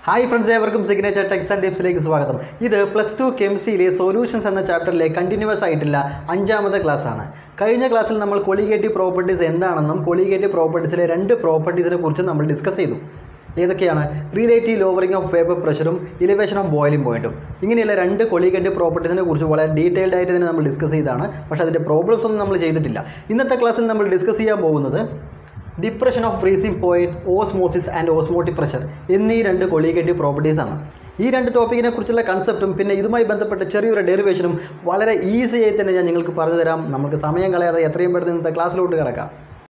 hi friends ഏവർക്കും signature techs and ടിപ്സിലേക്ക് സ്വാഗതം ഇത് പ്ലസ് ടു കെമിസ്ട്രിയിലെ സൊല്യൂഷൻസ് എന്ന ചാപ്റ്ററിലെ കണ്ടിന്യൂസ് ആയിട്ടുള്ള അഞ്ചാമത്തെ ക്ലാസ് ആണ് കഴിഞ്ഞ ക്ലാസ്സിൽ നമ്മൾ കൊളിഗേറ്റീവ് പ്രോപ്പർട്ടീസ് എന്താണെന്നും കൊളിഗേറ്റീവ് പ്രോപ്പർട്ടീസിലെ രണ്ട് പ്രോപ്പർട്ടീസിനെ കുറിച്ച് നമ്മൾ ഡിസ്കസ് ചെയ്തു ഏതൊക്കെയാണ് റിലേറ്റീവ് ലോവറിംഗ് ഓഫ് വേപ്പർ പ്രഷറും ഇലിവേഷൻ ഓഫ് ബോയിലിംഗ് പോയിന്റും ഇങ്ങനെയുള്ള രണ്ട് കൊളിഗേറ്റീവ് പ്രോപ്പർട്ടീസിനെ കുറിച്ച് വളരെ ഡീറ്റെയിൽഡ് ആയിട്ട് തന്നെ നമ്മൾ ഡിസ്കസ് ചെയ്താണ് പക്ഷേ അതിൻ്റെ പ്രോബ്ലംസ് ഒന്നും നമ്മൾ ചെയ്തിട്ടില്ല ഇന്നത്തെ ക്ലാസ്സിൽ നമ്മൾ ഡിസ്കസ് ചെയ്യാൻ പോകുന്നത് depression of freezing point osmosis and osmotic pressure എന്നീ രണ്ട് കൊളീഗേറ്റീവ് പ്രോപ്പർട്ടീസ് ആണ് ഈ രണ്ട് ടോപ്പിക്കിനെ കുറിച്ചുള്ള കൺസെപ്റ്റും പിന്നെ ഇതുമായി ബന്ധപ്പെട്ട ചെറിയൊരു ഡെറിവേഷനും വളരെ ഈസി ആയി തന്നെ ഞാൻ നിങ്ങൾക്ക് പറഞ്ഞു തരാം നമുക്ക് സമയം കളയാതെ എത്രയും പെട്ടെന്ന് ഇന്നത്തെ ക്ലാസ്സിലോട്ട് കിടക്കാം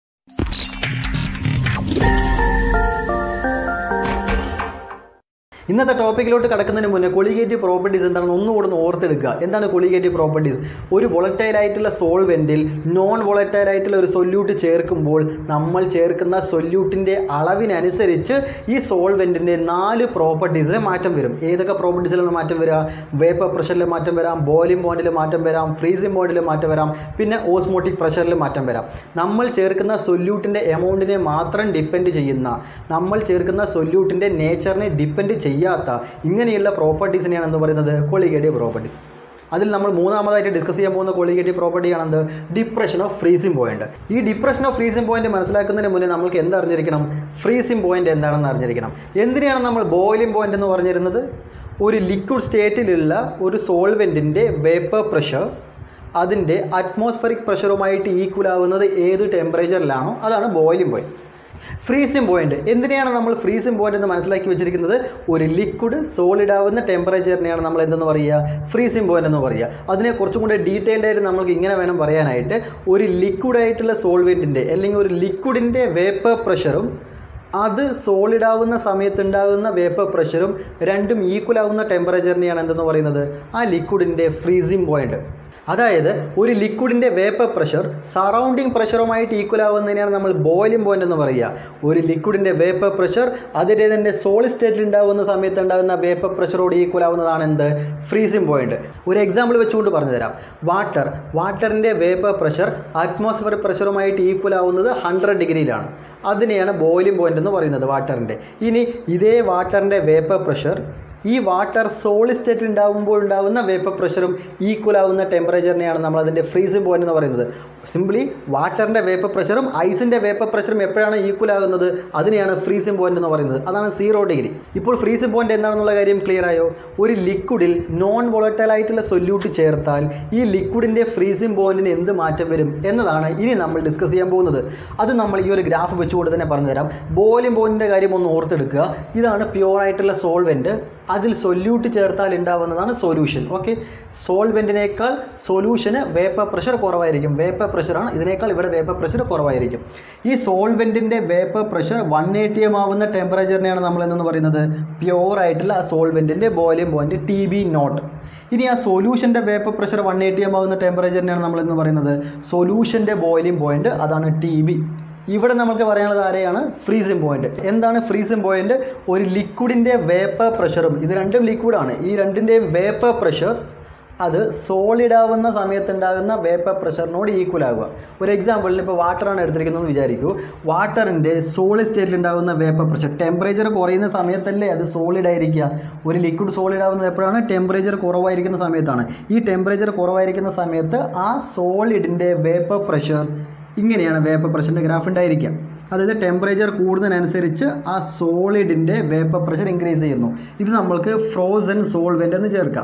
ഇന്നത്തെ ടോപ്പിക്കിലോട്ട് കടക്കുന്നതിന് മുന്നേ കൊളിഗേറ്റീവ് പ്രോപ്പർട്ടീസ് എന്താണെന്ന് ഒന്നുകൂടെ ഒന്ന് ഓർത്തെടുക്കുക എന്താണ് കൊളിഗേറ്റീവ് പ്രോപ്പർട്ടീസ് ഒരു വൊളറ്റൈൽ ആയിട്ടുള്ള സോൾവെൻറ്റിൽ നോൺ വൊളറ്റൈൽ ആയിട്ടുള്ള ഒരു സൊല്യൂട്ട് ചേർക്കുമ്പോൾ നമ്മൾ ചേർക്കുന്ന സൊല്യൂട്ടിൻ്റെ അളവിനനുസരിച്ച് ഈ സോൾവെൻറ്റിൻ്റെ നാല് പ്രോപ്പർട്ടീസിൽ മാറ്റം വരും ഏതൊക്കെ പ്രോപ്പർട്ടീസിലാണ് മാറ്റം വരിക വേപ്പർ പ്രഷറിൽ മാറ്റം വരാം ബോയിലിംഗ് പോയിന്റിൽ മാറ്റം വരാം ഫ്രീസിംഗ് പോയിന്റിൽ മാറ്റം വരാം പിന്നെ ഓസ്മോട്ടിക് പ്രഷറിൽ മാറ്റം വരാം നമ്മൾ ചേർക്കുന്ന സൊല്യൂട്ടിൻ്റെ എമൗണ്ടിനെ മാത്രം ഡിപ്പെൻഡ് ചെയ്യുന്ന നമ്മൾ ചേർക്കുന്ന സൊല്യൂട്ടിൻ്റെ നേച്ചറിനെ ഡിപ്പെൻഡ് ചെയ്യാത്ത ഇങ്ങനെയുള്ള പ്രോപ്പർട്ടീസിനെയാണ് എന്ന് പറയുന്നത് കൊളിഗേറ്റീവ് പ്രോപ്പർട്ടീസ് അതിൽ നമ്മൾ മൂന്നാമതായിട്ട് ഡിസ്കസ് ചെയ്യാൻ പോകുന്ന കൊളിഗേറ്റീവ് പ്രോപ്പർട്ടിയാണെന്ത് ഡിപ്രഷൻ ഓഫ് ഫ്രീസിംഗ് പോയിന്റ് ഈ ഡിപ്രഷൻ ഓഫ് ഫ്രീസിംഗ് പോയിന്റ് മനസ്സിലാക്കുന്നതിന് മുന്നേ നമുക്ക് എന്തറിഞ്ഞിരിക്കണം ഫ്രീസിംഗ് പോയിന്റ് എന്താണെന്ന് അറിഞ്ഞിരിക്കണം എന്തിനാണ് നമ്മൾ ബോയിലിംഗ് പോയിന്റ് എന്ന് പറഞ്ഞിരുന്നത് ഒരു ലിക്വിഡ് സ്റ്റേറ്റിലുള്ള ഒരു സോൾവെൻറ്റിൻ്റെ വേപ്പർ പ്രഷർ അതിൻ്റെ അറ്റ്മോസ്ഫറിക് പ്രഷറുമായിട്ട് ഈക്വൽ ആവുന്നത് ഏത് ടെമ്പറേച്ചറിലാണോ അതാണ് ബോയിലിംഗ് പോയിന്റ് ഫ്രീസിംഗ് പോയിന്റ് എന്തിനെയാണ് നമ്മൾ ഫ്രീസിംഗ് പോയിന്റ് എന്ന് മനസ്സിലാക്കി വെച്ചിരിക്കുന്നത് ഒരു ലിക്വിഡ് സോളിഡ് ആവുന്ന ടെമ്പറേച്ചറിനെയാണ് നമ്മൾ എന്തെന്ന് പറയുക ഫ്രീസിംഗ് പോയിന്റ് എന്ന് പറയുക അതിനെ കുറച്ചും കൂടെ ഡീറ്റെയിൽഡ് ആയിട്ട് നമുക്ക് ഇങ്ങനെ വേണം പറയാനായിട്ട് ഒരു ലിക്വിഡ് ആയിട്ടുള്ള സോൾവെൻറ്റിൻ്റെ അല്ലെങ്കിൽ ഒരു ലിക്വിഡിൻ്റെ വേപ്പർ പ്രഷറും അത് സോളിഡ് ആവുന്ന സമയത്ത് ഉണ്ടാകുന്ന വേപ്പർ പ്രഷറും രണ്ടും ഈക്വൽ ആവുന്ന ടെമ്പറേച്ചറിനെയാണ് എന്തെന്ന് പറയുന്നത് ആ ലിക്വിഡിൻ്റെ ഫ്രീസിംഗ് പോയിന്റ് അതായത് ഒരു ലിക്വിഡിൻ്റെ വേപ്പർ പ്രഷർ സറൗണ്ടിങ് പ്രഷറുമായിട്ട് ഈക്വൽ ആവുന്നതിനെയാണ് നമ്മൾ ബോയിലിംഗ് പോയിന്റ് എന്ന് പറയുക ഒരു ലിക്വിഡിൻ്റെ വേപ്പർ പ്രഷർ അതിൻ്റെ തന്നെ സോളിഡ് സ്റ്റേറ്റിൽ ഉണ്ടാകുന്ന സമയത്ത് ഉണ്ടാകുന്ന വേപ്പർ പ്രഷറോട് ഈക്വൽ ആവുന്നതാണ് എന്ത് ഫ്രീസിംഗ് പോയിന്റ് ഒരു എക്സാമ്പിൾ വെച്ചുകൊണ്ട് പറഞ്ഞു തരാം വാട്ടർ വാട്ടറിൻ്റെ വേപ്പർ പ്രഷർ അറ്റ്മോസ്ഫിയർ പ്രഷറുമായിട്ട് ഈക്വൽ ആവുന്നത് ഹൺഡ്രഡ് ഡിഗ്രിയിലാണ് അതിനെയാണ് ബോയിലിംഗ് പോയിന്റ് എന്ന് പറയുന്നത് വാട്ടറിൻ്റെ ഇനി ഇതേ വാട്ടറിൻ്റെ വേപ്പർ പ്രഷർ ഈ വാട്ടർ സോളിഡ് സ്റ്റേറ്റിൽ ഉണ്ടാകുമ്പോൾ ഉണ്ടാകുന്ന വേപ്പർ പ്രഷറും ഈക്വൽ ആവുന്ന ടെമ്പറേച്ചറിനെയാണ് നമ്മൾ അതിൻ്റെ ഫ്രീസിംഗ് പോയിന്റ് എന്ന് പറയുന്നത് സിംപ്ലി വാട്ടറിൻ്റെ വേപ്പർ പ്രഷറും ഐസിൻ്റെ വേപ്പർ പ്രഷറും എപ്പോഴാണ് ഈക്വൽ ആകുന്നത് അതിനെയാണ് ഫ്രീസിംഗ് പോയിന്റ് എന്ന് പറയുന്നത് അതാണ് സീറോ ഡിഗ്രി ഇപ്പോൾ ഫ്രീസിംഗ് പോയിന്റ് എന്താണെന്നുള്ള കാര്യം ക്ലിയർ ആയോ ഒരു ലിക്വിഡിൽ നോൺ വോളറ്റൈൽ ആയിട്ടുള്ള സൊല്യൂട്ട് ചേർത്താൽ ഈ ലിക്വിഡിൻ്റെ ഫ്രീസിംഗ് പോയിന്റിന് എന്ത് മാറ്റം വരും എന്നതാണ് ഇനി നമ്മൾ ഡിസ്കസ് ചെയ്യാൻ പോകുന്നത് അത് നമ്മൾ ഈ ഒരു ഗ്രാഫ് വെച്ചുകൊണ്ട് തന്നെ പറഞ്ഞുതരാം ബോയിലിംഗ് പോയിന്റിൻ്റെ കാര്യം ഒന്ന് ഓർത്തെടുക്കുക ഇതാണ് പ്യുവർ ആയിട്ടുള്ള സോൾവെൻറ്റ് അതിൽ സൊല്യൂട്ട് ചേർത്താൽ ഉണ്ടാവുന്നതാണ് സൊല്യൂഷൻ ഓക്കെ സോൾവെൻറ്റിനേക്കാൾ സൊല്യൂഷന് വേപ്പർ പ്രഷർ കുറവായിരിക്കും വേപ്പർ പ്രഷറാണ് ഇതിനേക്കാൾ ഇവിടെ വേപ്പർ പ്രഷർ കുറവായിരിക്കും ഈ സോൾവെൻറ്റിൻ്റെ vapour pressure one eighty M ആവുന്ന ടെമ്പറേച്ചറിനെയാണ് നമ്മൾ എന്ന് പറയുന്നത് പ്യുവർ ആയിട്ടുള്ള ആ സോൾവെൻറ്റിൻ്റെ boiling point T B nought ഇനി ആ സൊല്യൂഷൻ്റെ vapour pressure one eighty M ആവുന്ന ടെമ്പറേച്ചറിനെയാണ് നമ്മൾ എന്ന് പറയുന്നത് സൊല്യൂഷൻ്റെ ബോയിലിംഗ് പോയിന്റ് അതാണ് ടി ബി ഇവിടെ നമുക്ക് പറയാനുള്ളത് ആരെയാണ് ഫ്രീസിംഗ് പോയിന്റ് എന്താണ് ഫ്രീസിംഗ് പോയിന്റ് ഒരു ലിക്വിഡിൻ്റെ വേപ്പർ പ്രഷറും ഇത് രണ്ടും ലിക്വിഡാണ് ഈ രണ്ടിൻ്റെയും വേപ്പർ പ്രഷർ അത് സോളിഡ് ആവുന്ന സമയത്തുണ്ടാകുന്ന വേപ്പർ പ്രഷറിനോട് ഈക്വൽ ആകുക ഒരു എക്സാമ്പിളിന് ഇപ്പോൾ വാട്ടറാണ് എടുത്തിരിക്കുന്നതെന്ന് വിചാരിക്കൂ വാട്ടറിൻ്റെ സോളിഡ് സ്റ്റേറ്റിൽ ഉണ്ടാകുന്ന വേപ്പർ പ്രഷർ ടെമ്പറേച്ചർ കുറയുന്ന സമയത്തല്ലേ അത് സോളിഡ് ആയിരിക്കുക ഒരു ലിക്വിഡ് സോളിഡ് ആവുന്നത് എപ്പോഴാണ് ടെമ്പറേച്ചർ കുറവായിരിക്കുന്ന സമയത്താണ് ഈ ടെമ്പറേച്ചർ കുറവായിരിക്കുന്ന സമയത്ത് ആ സോളിഡിൻ്റെ വേപ്പർ പ്രഷർ ഇങ്ങനെയാണ് വേപ്പർ പ്രഷറിൻ്റെ ഗ്രാഫ് ഉണ്ടായിരിക്കുക അതായത് ടെമ്പറേച്ചർ കൂടുന്നതിനനുസരിച്ച് ആ സോളിഡിൻ്റെ വേപ്പർ പ്രഷർ ഇൻക്രീസ് ചെയ്യുന്നു ഇത് നമ്മൾക്ക് ഫ്രോസൺ സോൾവെൻ്റ് എന്ന് ചേർക്കാം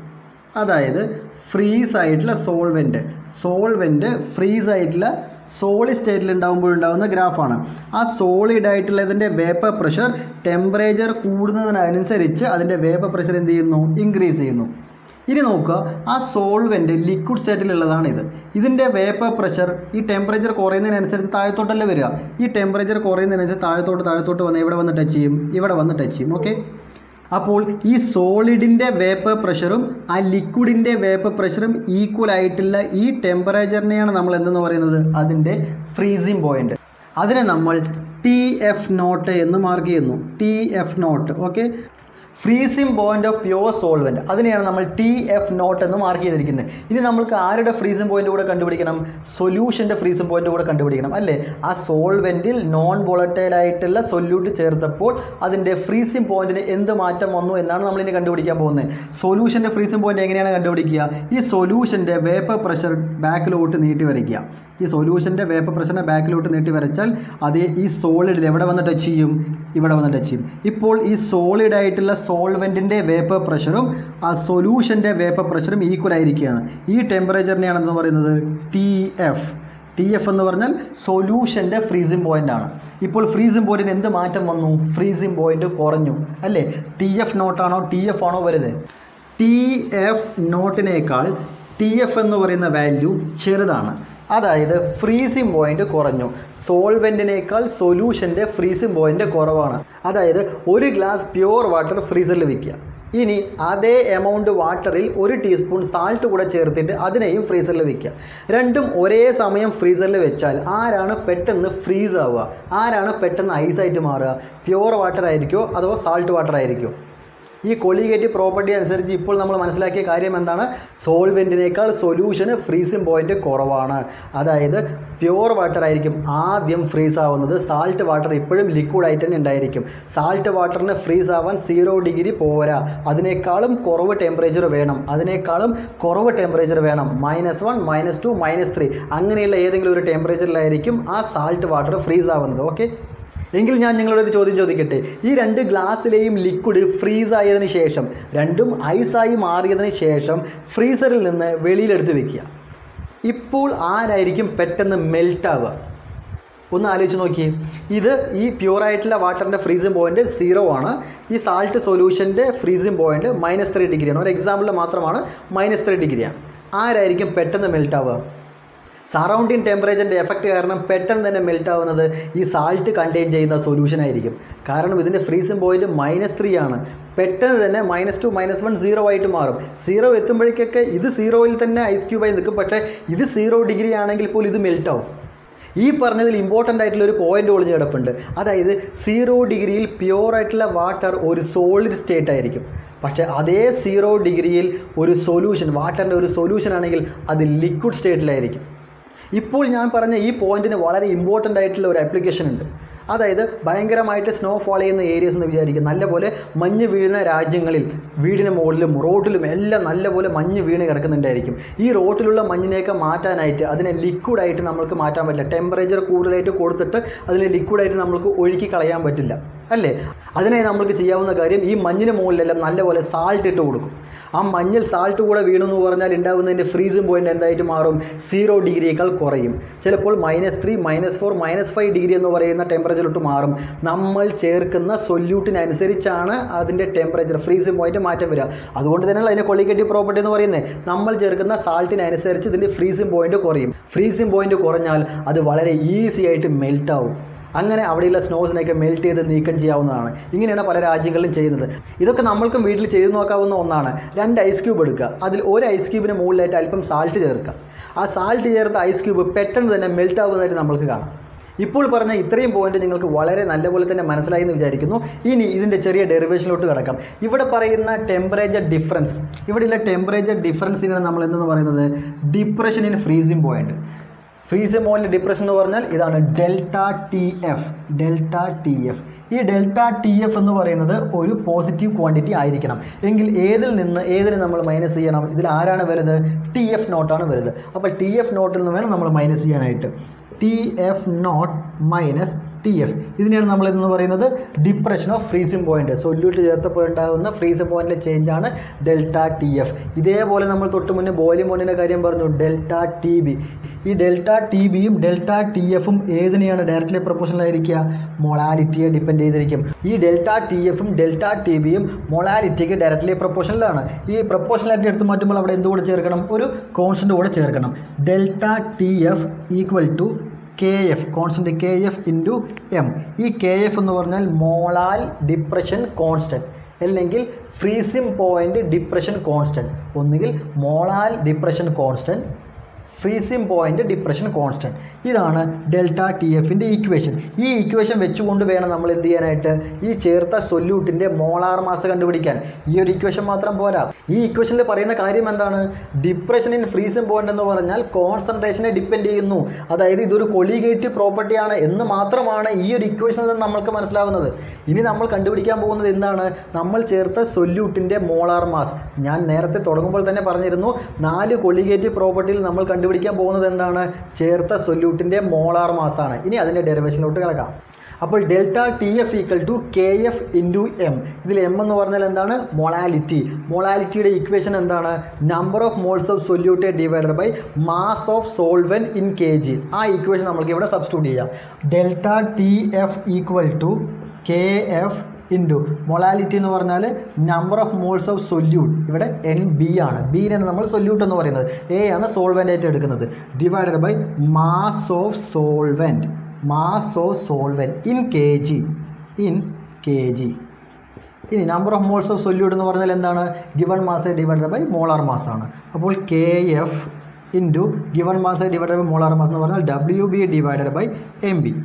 അതായത് ഫ്രീസ് ആയിട്ടുള്ള സോൾവെൻറ്റ് സോൾവെൻറ്റ് ഫ്രീസ് ആയിട്ടുള്ള സോളിഡ് സ്റ്റേറ്റിൽ ഉണ്ടാകുമ്പോഴുണ്ടാകുന്ന ഗ്രാഫാണ് ആ സോളിഡ് ആയിട്ടുള്ള ഇതിൻ്റെ വേപ്പർ പ്രഷർ ടെമ്പറേച്ചർ കൂടുന്നതിനനുസരിച്ച് അതിൻ്റെ വേപ്പർ പ്രഷർ എന്ത് ചെയ്യുന്നു ഇൻക്രീസ് ചെയ്യുന്നു ഇനി നോക്കുക ആ സോൾവെൻറ്റ് ലിക്വിഡ് സ്റ്റേറ്റിലുള്ളതാണ് ഇത് ഇതിൻ്റെ വേപ്പർ പ്രഷർ ഈ ടെമ്പറേച്ചർ കുറയുന്നതിനനുസരിച്ച് താഴത്തോട്ടല്ലേ വരിക ഈ ടെമ്പറേച്ചർ കുറയുന്നതിനനുസരിച്ച് താഴത്തോട്ട് താഴത്തോട്ട് വന്ന് ഇവിടെ വന്ന് ടച്ച് ചെയ്യും ഇവിടെ വന്ന് ടച്ച് ചെയ്യും ഓക്കെ അപ്പോൾ ഈ സോളിഡിൻ്റെ വേപ്പർ പ്രഷറും ആ ലിക്വിഡിൻ്റെ വേപ്പർ പ്രഷറും ഈക്വൽ ആയിട്ടുള്ള ഈ ടെമ്പറേച്ചറിനെയാണ് നമ്മൾ എന്തെന്ന് പറയുന്നത് അതിൻ്റെ ഫ്രീസിംഗ് പോയിന്റ് അതിനെ നമ്മൾ ടി എഫ് നോട്ട് എന്ന് മാർക്ക് ചെയ്യുന്നു T F nought okay freezing point of pure solvent അതിനെയാണ് നമ്മൾ ടി എഫ് നോട്ട് എന്ന് മാർക്ക് ചെയ്തിരിക്കുന്നത് ഇനി നമ്മൾക്ക് ആരുടെ ഫ്രീസിംഗ് പോയിന്റ് കൂടെ കണ്ടുപിടിക്കണം സൊല്യൂഷൻ്റെ ഫ്രീസിംഗ് പോയിന്റ് കൂടെ കണ്ടുപിടിക്കണം അല്ലേ ആ സോൾവെന്റിൽ നോൺ വോളറ്റൈൽ ആയിട്ടുള്ള സൊല്യൂട്ട് ചേർത്തപ്പോൾ അതിൻ്റെ ഫ്രീസിംഗ് പോയിന്റിന് എന്ത് മാറ്റം വന്നു എന്നാണ് നമ്മൾ ഇനി കണ്ടുപിടിക്കാൻ പോകുന്നത് സൊല്യൂഷൻ്റെ ഫ്രീസിംഗ് പോയിന്റ് എങ്ങനെയാണ് കണ്ടുപിടിക്കുക ഈ സൊല്യൂഷൻ്റെ വേപ്പർ പ്രഷർ ബാക്കിലോട്ട് നീട്ടി വരയ്ക്കുക ഈ സൊല്യൂഷൻ്റെ വേപ്പർ പ്രഷറിനെ ബാക്കിലോട്ട് നീട്ടി വരച്ചാൽ അത് ഈ സോളിഡിൽ എവിടെ വന്ന് ടച്ച് ചെയ്യും ഇവിടെ വന്ന് ടച്ച് ചെയ്യും ഇപ്പോൾ ഈ സോളിഡ് ആയിട്ടുള്ള സോൾവെൻറ്റിൻ്റെ വേപ്പർ പ്രഷറും ആ സൊല്യൂഷൻ്റെ വേപ്പർ പ്രഷറും ഈക്വൽ ആയിരിക്കുകയാണ് ഈ ടെമ്പറേച്ചറിനെയാണെന്ന് പറയുന്നത് ടി എഫ് ടി എഫ് എന്ന് പറഞ്ഞാൽ സൊല്യൂഷൻ്റെ ഫ്രീസിംഗ് പോയിന്റ് ആണ് ഇപ്പോൾ ഫ്രീസിംഗ് പോയിന്റിന് എന്ത് മാറ്റം വന്നു ഫ്രീസിംഗ് പോയിന്റ് കുറഞ്ഞു അല്ലേ ടി എഫ് നോട്ടാണോ ടി എഫ് ആണോ വരുന്നത് ടി എഫ് നോട്ടിനേക്കാൾ ടി എഫ് എന്ന് പറയുന്ന വാല്യൂ ചെറുതാണ് അതായത് ഫ്രീസിംഗ് പോയിന്റ് കുറഞ്ഞു സോൾവെൻറ്റിനേക്കാൾ സൊല്യൂഷൻ്റെ ഫ്രീസിംഗ് പോയിന്റ് കുറവാണ് അതായത് ഒരു ഗ്ലാസ് പ്യുവർ വാട്ടർ ഫ്രീസറിൽ വെക്കുക ഇനി അതേ എമൗണ്ട് വാട്ടറിൽ ഒരു ടീസ്പൂൺ സാൾട്ട് കൂടെ ചേർത്തിട്ട് അതിനെയും ഫ്രീസറിൽ വെക്കുക രണ്ടും ഒരേ സമയം ഫ്രീസറിൽ വെച്ചാൽ ആരാണ് പെട്ടെന്ന് ഫ്രീസ് ആവുക ആരാണ് പെട്ടെന്ന് ഐസായിട്ട് മാറുക പ്യുവർ വാട്ടർ ആയിരിക്കുമോ അഥവാ സാൾട്ട് വാട്ടർ ആയിരിക്കുമോ ഈ കൊളിഗേറ്റീവ് പ്രോപ്പർട്ടി അനുസരിച്ച് ഇപ്പോൾ നമ്മൾ മനസ്സിലാക്കിയ കാര്യം എന്താണ് സോൾവെൻറ്റിനേക്കാൾ സൊല്യൂഷന് ഫ്രീസിംഗ് പോയിന്റ് കുറവാണ് അതായത് പ്യുവർ വാട്ടർ ആയിരിക്കും ആദ്യം ഫ്രീസ് ആവുന്നത് സാൾട്ട് വാട്ടർ ഇപ്പോഴും ലിക്വിഡ് ആയിട്ട് തന്നെ ഉണ്ടായിരിക്കും സാൾട്ട് വാട്ടറിന് ഫ്രീസ് ആവാൻ സീറോ ഡിഗ്രി പോരാ അതിനേക്കാളും കുറവ് ടെമ്പറേച്ചർ വേണം അതിനേക്കാളും കുറവ് ടെമ്പറേച്ചർ വേണം minus one minus two minus three അങ്ങനെയുള്ള ഏതെങ്കിലും ഒരു ടെമ്പറേച്ചറിലായിരിക്കും ആ സാൾട്ട് വാട്ടർ ഫ്രീസ് ആവുന്നത് ഓക്കെ എങ്കിൽ ഞാൻ നിങ്ങളോട് ഒരു ചോദ്യം ചോദിക്കട്ടെ ഈ രണ്ട് ഗ്ലാസ്സിലെയും ലിക്വിഡ് ഫ്രീസ് ആയതിനു ശേഷം രണ്ടും ഐസായി മാറിയതിന് ശേഷം ഫ്രീസറിൽ നിന്ന് വെളിയിലെടുത്ത് വെക്കുക ഇപ്പോൾ ആരായിരിക്കും പെട്ടെന്ന് മെൽറ്റ് ആവുക ഒന്ന് ആലോചിച്ച് നോക്കിയേ ഇത് ഈ പ്യൂറായിട്ടുള്ള വാട്ടറിൻ്റെ ഫ്രീസിംഗ് പോയിന്റ് സീറോ ആണ് ഈ സാൾട്ട് സൊല്യൂഷൻ്റെ ഫ്രീസിംഗ് പോയിന്റ് മൈനസ് ത്രീ ഡിഗ്രിയാണ് ഒരു എക്സാമ്പിളിൽ മാത്രമാണ് മൈനസ് ത്രീ ഡിഗ്രിയാണ് ആരായിരിക്കും പെട്ടെന്ന് മെൽറ്റ് ആവുക സറൗണ്ടിങ് ടെമ്പറേച്ചറിൻ്റെ എഫക്റ്റ് കാരണം പെട്ടെന്ന് തന്നെ മെൽറ്റ് ആവുന്നത് ഈ സാൾട്ട് കണ്ടെയ്ൻ ചെയ്യുന്ന സൊല്യൂഷൻ ആയിരിക്കും കാരണം ഇതിൻ്റെ ഫ്രീസിംഗ് പോയിന്റ് മൈനസ് ത്രീ ആണ് പെട്ടെന്ന് തന്നെ minus two minus one zero ആയിട്ട് മാറും സീറോ എത്തുമ്പോഴേക്കൊക്കെ ഇത് സീറോയിൽ തന്നെ ഐസ് ക്യൂബായി നിൽക്കും പക്ഷേ ഇത് സീറോ ഡിഗ്രി ആണെങ്കിൽ പോലും ഇത് മെൽറ്റ് ആവും ഈ പറഞ്ഞതിൽ ഇമ്പോർട്ടൻ്റ് ആയിട്ടുള്ള ഒരു പോയിന്റ് ഒളിഞ്ഞ് കിടപ്പുണ്ട് അതായത് സീറോ ഡിഗ്രിയിൽ പ്യുവർ ആയിട്ടുള്ള വാട്ടർ ഒരു സോളിഡ് സ്റ്റേറ്റ് ആയിരിക്കും പക്ഷേ അതേ സീറോ ഡിഗ്രിയിൽ ഒരു സൊല്യൂഷൻ വാട്ടറിൻ്റെ ഒരു സൊല്യൂഷൻ ആണെങ്കിൽ അത് ലിക്വിഡ് സ്റ്റേറ്റിലായിരിക്കും ഇപ്പോൾ ഞാൻ പറഞ്ഞ ഈ പോയിന്റിന് വളരെ ഇമ്പോർട്ടൻ്റ് ആയിട്ടുള്ള ഒരു ആപ്ലിക്കേഷൻ ഉണ്ട് അതായത് ഭയങ്കരമായിട്ട് സ്നോ ഫാൾ ചെയ്യുന്ന ഏരിയസ് എന്ന് വിചാരിക്കും നല്ലപോലെ മഞ്ഞ് വീഴുന്ന രാജ്യങ്ങളിൽ വീടിന് മുകളിലും റോഡിലും എല്ലാം നല്ലപോലെ മഞ്ഞ് വീണ് കിടക്കുന്നുണ്ടായിരിക്കും ഈ റോട്ടിലുള്ള മഞ്ഞിനെയൊക്കെ മാറ്റാനായിട്ട് അതിനെ ലിക്വിഡായിട്ട് നമ്മൾക്ക് മാറ്റാൻ പറ്റില്ല ടെമ്പറേച്ചർ കൂടുതലായിട്ട് കൊടുത്തിട്ട് അതിനെ ലിക്വിഡായിട്ട് നമ്മൾക്ക് ഒഴുക്കി കളയാൻ പറ്റില്ല അല്ലേ അതിനായി നമ്മൾക്ക് ചെയ്യാവുന്ന കാര്യം ഈ മഞ്ഞിന് മുകളിലെല്ലാം നല്ലപോലെ സാൾട്ട് ഇട്ട് കൊടുക്കും ആ മഞ്ഞിൽ സാൾട്ട് കൂടെ വീണു എന്ന് പറഞ്ഞാൽ ഉണ്ടാകുന്നതിൻ്റെ ഫ്രീസിംഗ് പോയിന്റ് എന്തായിട്ട് മാറും സീറോ ഡിഗ്രിയേക്കാൾ കുറയും ചിലപ്പോൾ minus three minus four minus five degree എന്ന് പറയുന്ന ടെമ്പറേച്ചറിലോട്ട് മാറും നമ്മൾ ചേർക്കുന്ന സൊല്യൂട്ടിനനുസരിച്ചാണ് അതിൻ്റെ ടെമ്പറേച്ചർ ഫ്രീസിംഗ് പോയിന്റ് മാറ്റം വരിക അതുകൊണ്ട് തന്നെയാണ് അതിൻ്റെ കൊളിഗേറ്റീവ് പ്രോപ്പർട്ടി എന്ന് പറയുന്നത് നമ്മൾ ചേർക്കുന്ന സാൾട്ടിനനുസരിച്ച് ഇതിൻ്റെ ഫ്രീസിംഗ് പോയിന്റ് കുറയും ഫ്രീസിംഗ് പോയിന്റ് കുറഞ്ഞാൽ അത് വളരെ ഈസി ആയിട്ട് മെൽറ്റ് ആവും അങ്ങനെ അവിടെയുള്ള സ്നോസിനെയൊക്കെ മെൽറ്റ് ചെയ്ത് നീക്കം ചെയ്യാവുന്നതാണ് ഇങ്ങനെയാണ് പല രാജ്യങ്ങളിലും ചെയ്യുന്നത് ഇതൊക്കെ നമ്മൾക്കും വീട്ടിൽ ചെയ്തു നോക്കാവുന്ന ഒന്നാണ് രണ്ട് ഐസ് ക്യൂബ് എടുക്കുക അതിൽ ഒരു ഐസ് ക്യൂബിന് മുകളിലായിട്ട് അല്പം സാൾട്ട് ചേർക്കുക ആ സാൾട്ട് ചേർത്ത ഐസ് ക്യൂബ് പെട്ടെന്ന് തന്നെ മെൽറ്റ് ആവുന്നതായിട്ട് നമ്മൾക്ക് കാണാം ഇപ്പോൾ പറഞ്ഞ ഇത്രയും പോയിന്റ് നിങ്ങൾക്ക് വളരെ നല്ലപോലെ തന്നെ മനസ്സിലായി എന്ന് വിചാരിക്കുന്നു ഇനി ഇതിൻ്റെ ചെറിയ ഡെറിവേഷനിലോട്ട് കിടക്കാം ഇവിടെ പറയുന്ന ടെമ്പറേച്ചർ ഡിഫറൻസ് ഇവിടെയുള്ള ടെമ്പറേച്ചർ ഡിഫറൻസിനാണ് നമ്മൾ എന്തെന്ന് പറയുന്നത് depression in freezing point freeze മോളിൻ്റെ ഡിപ്രഷൻ എന്ന് പറഞ്ഞാൽ ഇതാണ് delta T F delta T F ഈ ഡെൽറ്റ ടി എഫ് എന്ന് പറയുന്നത് ഒരു പോസിറ്റീവ് ക്വാണ്ടിറ്റി ആയിരിക്കണം എങ്കിൽ ഏതിൽ നിന്ന് ഏതിന് നമ്മൾ മൈനസ് ചെയ്യണം ഇതിൽ ആരാണ് വരുന്നത് ടി എഫ് നോട്ടാണ് വരുന്നത് അപ്പോൾ ടി എഫ് നോട്ടിൽ നിന്ന് വേണം നമ്മൾ മൈനസ് ചെയ്യാനായിട്ട് T F nought minus T F ഇതിനെയാണ് നമ്മൾ എന്ന് പറയുന്നത് depression of freezing point solute ചേർത്തപ്പോൾ ഉണ്ടാകുന്ന ഫ്രീസിംഗ് പോയിന്റിലെ ചേഞ്ച് ആണ് ഡെൽറ്റ ടി എഫ് ഇതേപോലെ നമ്മൾ തൊട്ട് മുന്നേ ബോയിലിംഗ് പോയിന്റിൻ്റെ കാര്യം പറഞ്ഞു ഡെൽറ്റ ടി ബി ഈ ഡെൽറ്റ ടി ബിയും ഡെൽറ്റ ടി എഫും ഏതിനെയാണ് ഡയറക്റ്റ്ലി പ്രൊപ്പോഷണൽ ആയിരിക്കുക മൊളാലിറ്റിയെ ഡിപ്പെൻഡ് ചെയ്തിരിക്കും ഈ ഡെൽറ്റ ടി എഫും ഡെൽറ്റ ടി ബിയും മൊളാലിറ്റിക്ക് ഡയറക്റ്റ്ലി പ്രൊപ്പോഷണലാണ് ഈ പ്രൊപ്പോഷണലായിട്ട് എടുത്ത് മാറ്റുമ്പോൾ അവിടെ എന്തുകൂടെ ചേർക്കണം ഒരു കോൺസ്റ്റൻ്റ് കൂടെ ചേർക്കണം delta T F equal to K F constant K F into M ഈ കെ എഫ് എന്ന് പറഞ്ഞാൽ മോളാൽ ഡിപ്രഷൻ കോൺസ്റ്റൻറ്റ് അല്ലെങ്കിൽ ഫ്രീസിംഗ് പോയിൻ്റ് ഡിപ്രഷൻ കോൺസ്റ്റൻറ്റ് ഒന്നുകിൽ molal depression constant freezing point depression constant ഇതാണ് ഡെൽറ്റ ടി എഫിൻ്റെ equation ഈ equation വെച്ചുകൊണ്ട് വേണം നമ്മൾ എന്ത് ചെയ്യാനായിട്ട് ഈ ചേർത്ത സൊല്യൂട്ടിൻ്റെ മോളാർ മാസ് കണ്ടുപിടിക്കാൻ ഈ ഒരു ഈക്വേഷൻ മാത്രം പോരാ ഈ ഈക്വേഷനിൽ പറയുന്ന കാര്യം എന്താണ് ഡിപ്രഷൻ ഇൻ ഫ്രീസിംഗ് പോയിന്റ് എന്ന് പറഞ്ഞാൽ കോൺസെൻട്രേഷനെ ഡിപ്പെൻഡ് ചെയ്യുന്നു അതായത് ഇതൊരു കൊളീഗേറ്റീവ് പ്രോപ്പർട്ടിയാണ് എന്ന് മാത്രമാണ് ഈ ഒരു ഇക്വേഷനിൽ നിന്ന് നമ്മൾക്ക് മനസ്സിലാവുന്നത് ഇനി നമ്മൾ കണ്ടുപിടിക്കാൻ പോകുന്നത് എന്താണ് നമ്മൾ ചേർത്ത സൊല്യൂട്ടിൻ്റെ മോളാർ മാസ് ഞാൻ നേരത്തെ തുടങ്ങുമ്പോൾ തന്നെ പറഞ്ഞിരുന്നു നാല് കൊളീഗേറ്റീവ് പ്രോപ്പർട്ടിയിൽ നമ്മൾ കണ്ടുപിടിക്കാൻ പോകുന്നത് എന്താണ് ചേർത്ത സൊല്യൂട്ടിൻ്റെ മോളാർ മാസ് ആണ് ഇനി അതിൻ്റെ ഡെറിവേഷനിലോട്ട് കിടക്കാം അപ്പോൾ delta T F equal to K F into M ഇതിൽ എം എന്ന് പറഞ്ഞാൽ എന്താണ് മൊളാലിറ്റി മൊളാലിറ്റിയുടെ ഇക്വേഷൻ എന്താണ് number of moles of solute divided by mass of solvent in K G ആ ഇക്വേഷൻ നമ്മൾക്ക് ഇവിടെ സബ്സ്റ്റിറ്റ്യൂട്ട് ചെയ്യാം delta T F equal to K F into molality എന്ന് പറഞ്ഞാൽ number of moles of solute ഇവിടെ N B ആണ് ബിയിനാണ് നമ്മൾ സൊല്യൂട്ട് എന്ന് പറയുന്നത് എ ആണ് സോൾവെൻ്റ് ആയിട്ട് എടുക്കുന്നത് divided by mass of solvent mass of solvent in K G in K G ഇനി number of moles of solute എന്ന് പറഞ്ഞാൽ എന്താണ് given mass divided by molar mass ആണ് അപ്പോൾ K F into given mass divided by molar mass എന്ന് പറഞ്ഞാൽ W B divided by M B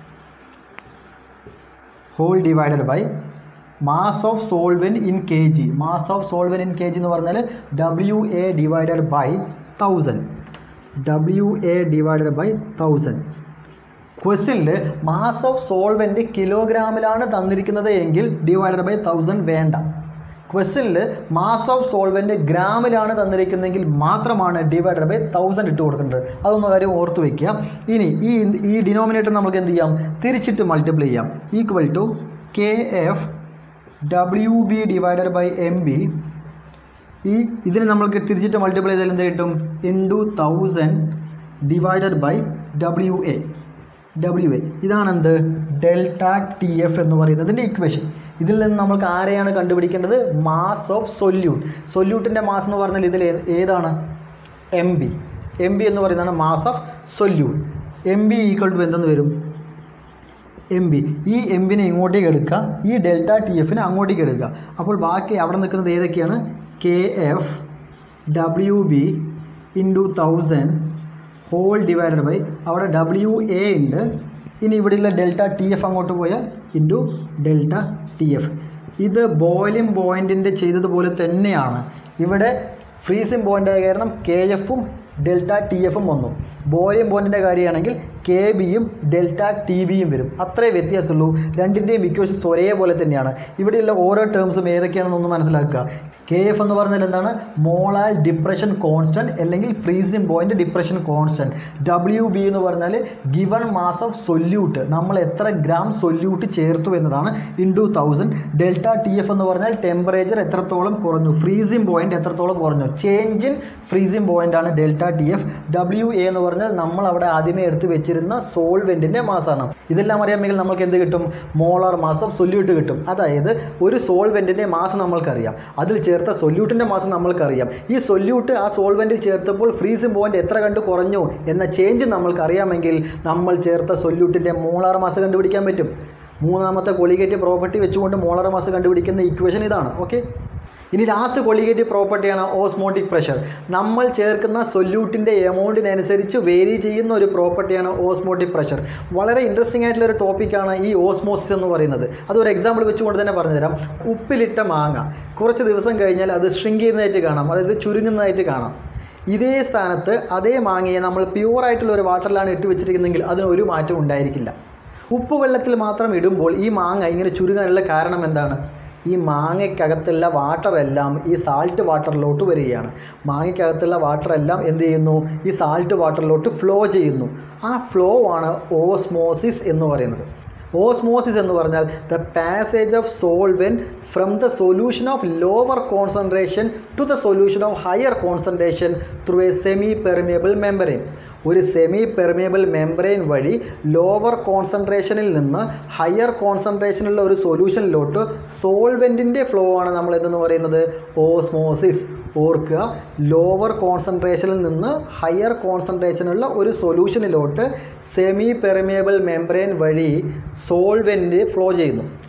whole divided by mass of solvent in K G mass of solvent in K G എന്ന് പറഞ്ഞാൽ W A divided by thousand W A divided by thousand ക്വസ്റ്റ്യനിൽ mass of solvent കിലോഗ്രാമിലാണ് തന്നിരിക്കുന്നത് എങ്കിൽ divided by thousand വേണ്ട ക്വസ്റ്റ്യനിൽ mass of solvent ഗ്രാമിലാണ് തന്നിരിക്കുന്നതെങ്കിൽ മാത്രമാണ് ഡിവൈഡഡ് ബൈ തൗസൻഡ് ഇട്ട് കൊടുക്കേണ്ടത് അതൊന്ന് കാര്യം ഓർത്ത് വയ്ക്കുക ഇനി ഈ ഈ ഡിനോമിനേറ്റർ നമുക്ക് എന്ത് ചെയ്യാം തിരിച്ചിട്ട് മൾട്ടിപ്ലൈ ചെയ്യാം equal to K F W B divided by M B ഈ ഇതിന് നമ്മൾക്ക് തിരിച്ചിട്ട് മൾട്ടിപ്ലൈ ചെയ്താൽ എന്ത് കിട്ടും into thousand divided by W A W A ഇതാണെന്ത് ഡെൽറ്റ ടി എഫ് എന്ന് പറയുന്നതിൻ്റെ ഇക്വേഷൻ ഇതിൽ നിന്ന് നമ്മൾക്ക് ആരെയാണ് കണ്ടുപിടിക്കേണ്ടത് മാസ് ഓഫ് സൊല്യൂട്ട് സൊല്യൂട്ടിൻ്റെ മാസ് എന്ന് പറഞ്ഞാൽ ഇതിൽ ഏ- ഏതാണ് എം ബി എം ബി എന്ന് പറയുന്നതാണ് mass of solute M B equal to എന്തെന്ന് വരും എം ബി ഈ എം ബിനെ ഇങ്ങോട്ടേക്ക് എടുക്കുക ഈ ഡെൽറ്റ ടി എഫിനെ അങ്ങോട്ടേക്ക് എടുക്കുക അപ്പോൾ ബാക്കി അവിടെ നിൽക്കുന്നത് ഏതൊക്കെയാണ് K F W B into thousand whole divided by അവിടെ ഡബ്ല്യു എ ഉണ്ട് ഇനി ഇവിടെയുള്ള ഡെൽറ്റ ടി എഫ് അങ്ങോട്ട് പോയാൽ ഇൻറ്റു ഡെൽറ്റ ടി എഫ് ഇത് ബോയിലിംഗ് പോയിൻറ്റിൻ്റെ ചെയ്തതുപോലെ തന്നെയാണ് ഇവിടെ ഫ്രീസിംഗ് പോയിൻ്റ് ആയ കാരണം കെ എഫും ഡെൽറ്റ ടി എഫും വന്നു ബോയിലിംഗ് പോയിൻറ്റിൻ്റെ കാര്യമാണെങ്കിൽ കെ ബിയും ഡെൽറ്റ ടി ബിയും വരും അത്രേ വ്യത്യാസമുള്ളൂ രണ്ടിൻ്റെയും ഇക്വേഷൻസ് ഒരേപോലെ തന്നെയാണ് ഇവിടെയുള്ള ഓരോ ടേംസും ഏതൊക്കെയാണെന്നൊന്ന് മനസ്സിലാക്കുക കെ എഫ് എന്ന് പറഞ്ഞാൽ എന്താണ് മോളാൽ ഡിപ്രഷൻ കോൺസ്റ്റൻറ്റ് അല്ലെങ്കിൽ freezing point depression constant W B എന്ന് പറഞ്ഞാൽ ഗിവൺ മാസ് ഓഫ് സൊല്യൂട്ട് നമ്മൾ എത്ര ഗ്രാം സൊല്യൂട്ട് ചേർത്തു എന്നതാണ് into thousand delta T F എന്ന് പറഞ്ഞാൽ ടെമ്പറേച്ചർ എത്രത്തോളം കുറഞ്ഞു ഫ്രീസിംഗ് പോയിന്റ് എത്രത്തോളം കുറഞ്ഞു ചേഞ്ച് ഇൻ ഫ്രീസിംഗ് പോയിന്റ് ആണ് delta T F W A എന്ന് പറഞ്ഞാൽ നമ്മൾ അവിടെ ആദ്യമേ എടുത്ത് വെച്ചിരുന്ന സോൾവെൻറ്റിൻ്റെ മാസാണ് ഇതെല്ലാം അറിയാമെങ്കിൽ നമുക്ക് എന്ത് കിട്ടും മോളാർ മാസ് ഓഫ് സൊല്യൂട്ട് കിട്ടും അതായത് ഒരു സോൾവെൻറ്റിൻ്റെ മാസ് നമ്മൾക്കറിയാം അതിൽ ചേർത്ത സൊല്യൂട്ടിൻ്റെ മാസം നമ്മൾക്കറിയാം ഈ സൊല്യൂട്ട് ആ സോൾവെൻറ്റിൽ ചേർത്തപ്പോൾ ഫ്രീസിംഗ് പോയിന്റ് എത്ര കണ്ട് കുറഞ്ഞു എന്ന ചേഞ്ച് നമ്മൾക്ക് അറിയാമെങ്കിൽ നമ്മൾ ചേർത്ത സൊല്യൂട്ടിൻ്റെ മോളാർ മാസ് കണ്ടുപിടിക്കാൻ പറ്റും മൂന്നാമത്തെ കൊളിഗേറ്റ് പ്രോപ്പർട്ടി വെച്ചുകൊണ്ട് മോളാർ മാസ് കണ്ടുപിടിക്കുന്ന ഇക്വേഷൻ ഇതാണ് ഓക്കെ ഇനി ലാസ്റ്റ് കൊളിഗേറ്റീവ് പ്രോപ്പർട്ടിയാണ് ഓസ്മോട്ടിക് പ്രഷർ നമ്മൾ ചേർക്കുന്ന സൊല്യൂട്ടിൻ്റെ എമൗണ്ടിനനുസരിച്ച് വേരി ചെയ്യുന്ന ഒരു പ്രോപ്പർട്ടിയാണ് ഓസ്മോട്ടിക് പ്രഷർ വളരെ ഇൻട്രസ്റ്റിംഗ് ആയിട്ടുള്ള ഒരു ടോപ്പിക്കാണ് ഈ ഓസ്മോസിസ് എന്ന് പറയുന്നത് അതൊരു എക്സാമ്പിൾ വെച്ചുകൊണ്ട് തന്നെ പറഞ്ഞുതരാം ഉപ്പിലിട്ട മാങ്ങ കുറച്ച് ദിവസം കഴിഞ്ഞാൽ അത് ഷ്രിങ്ക് ചെയ്യുന്നതായിട്ട് കാണാം അതായത് ചുരുങ്ങുന്നതായിട്ട് കാണാം ഇതേ സ്ഥാനത്ത് അതേ മാങ്ങയെ നമ്മൾ പ്യുവറായിട്ടുള്ള ഒരു വാട്ടറിലാണ് ഇട്ട് വെച്ചിരിക്കുന്നതെങ്കിൽ അതിന് ഒരു മാറ്റവും ഉണ്ടായിരിക്കില്ല ഉപ്പ് വെള്ളത്തിൽ മാത്രം ഇടുമ്പോൾ ഈ മാങ്ങ ഇങ്ങനെ ചുരുങ്ങാനുള്ള കാരണം എന്താണ് ഈ മാങ്ങയ്ക്കകത്തുള്ള വാട്ടറെല്ലാം ഈ സാൾട്ട് വാട്ടറിലോട്ട് വരികയാണ് മാങ്ങയ്ക്കകത്തുള്ള വാട്ടറെല്ലാം എന്ത് ചെയ്യുന്നു ഈ സാൾട്ട് വാട്ടറിലോട്ട് ഫ്ലോ ചെയ്യുന്നു ആ ഫ്ലോ ആണ് ഓസ്മോസിസ് എന്ന് പറയുന്നത് ഓസ്മോസിസ് എന്ന് പറഞ്ഞാൽ the passage of solvent from the solution of lower concentration to the solution of higher concentration through a semi permeable membrane ഒരു സെമി പെർമിയബിൾ മെമ്പറൈൻ വഴി ലോവർ കോൺസെൻട്രേഷനിൽ നിന്ന് ഹയർ കോൺസെൻട്രേഷനുള്ള ഒരു സൊല്യൂഷനിലോട്ട് സോൾവെൻറ്റിൻ്റെ ഫ്ലോ ആണ് നമ്മൾ എന്തെന്ന് പറയുന്നത് ഓസ്മോസിസ് ഓർക്കുക ലോവർ കോൺസെൻട്രേഷനിൽ നിന്ന് ഹയർ കോൺസെൻട്രേഷനുള്ള ഒരു സൊല്യൂഷനിലോട്ട് സെമി പെർമിയബിൾ മെമ്പറൈൻ വഴി സോൾവെൻറ്റ് ഫ്ലോ ചെയ്യുന്നു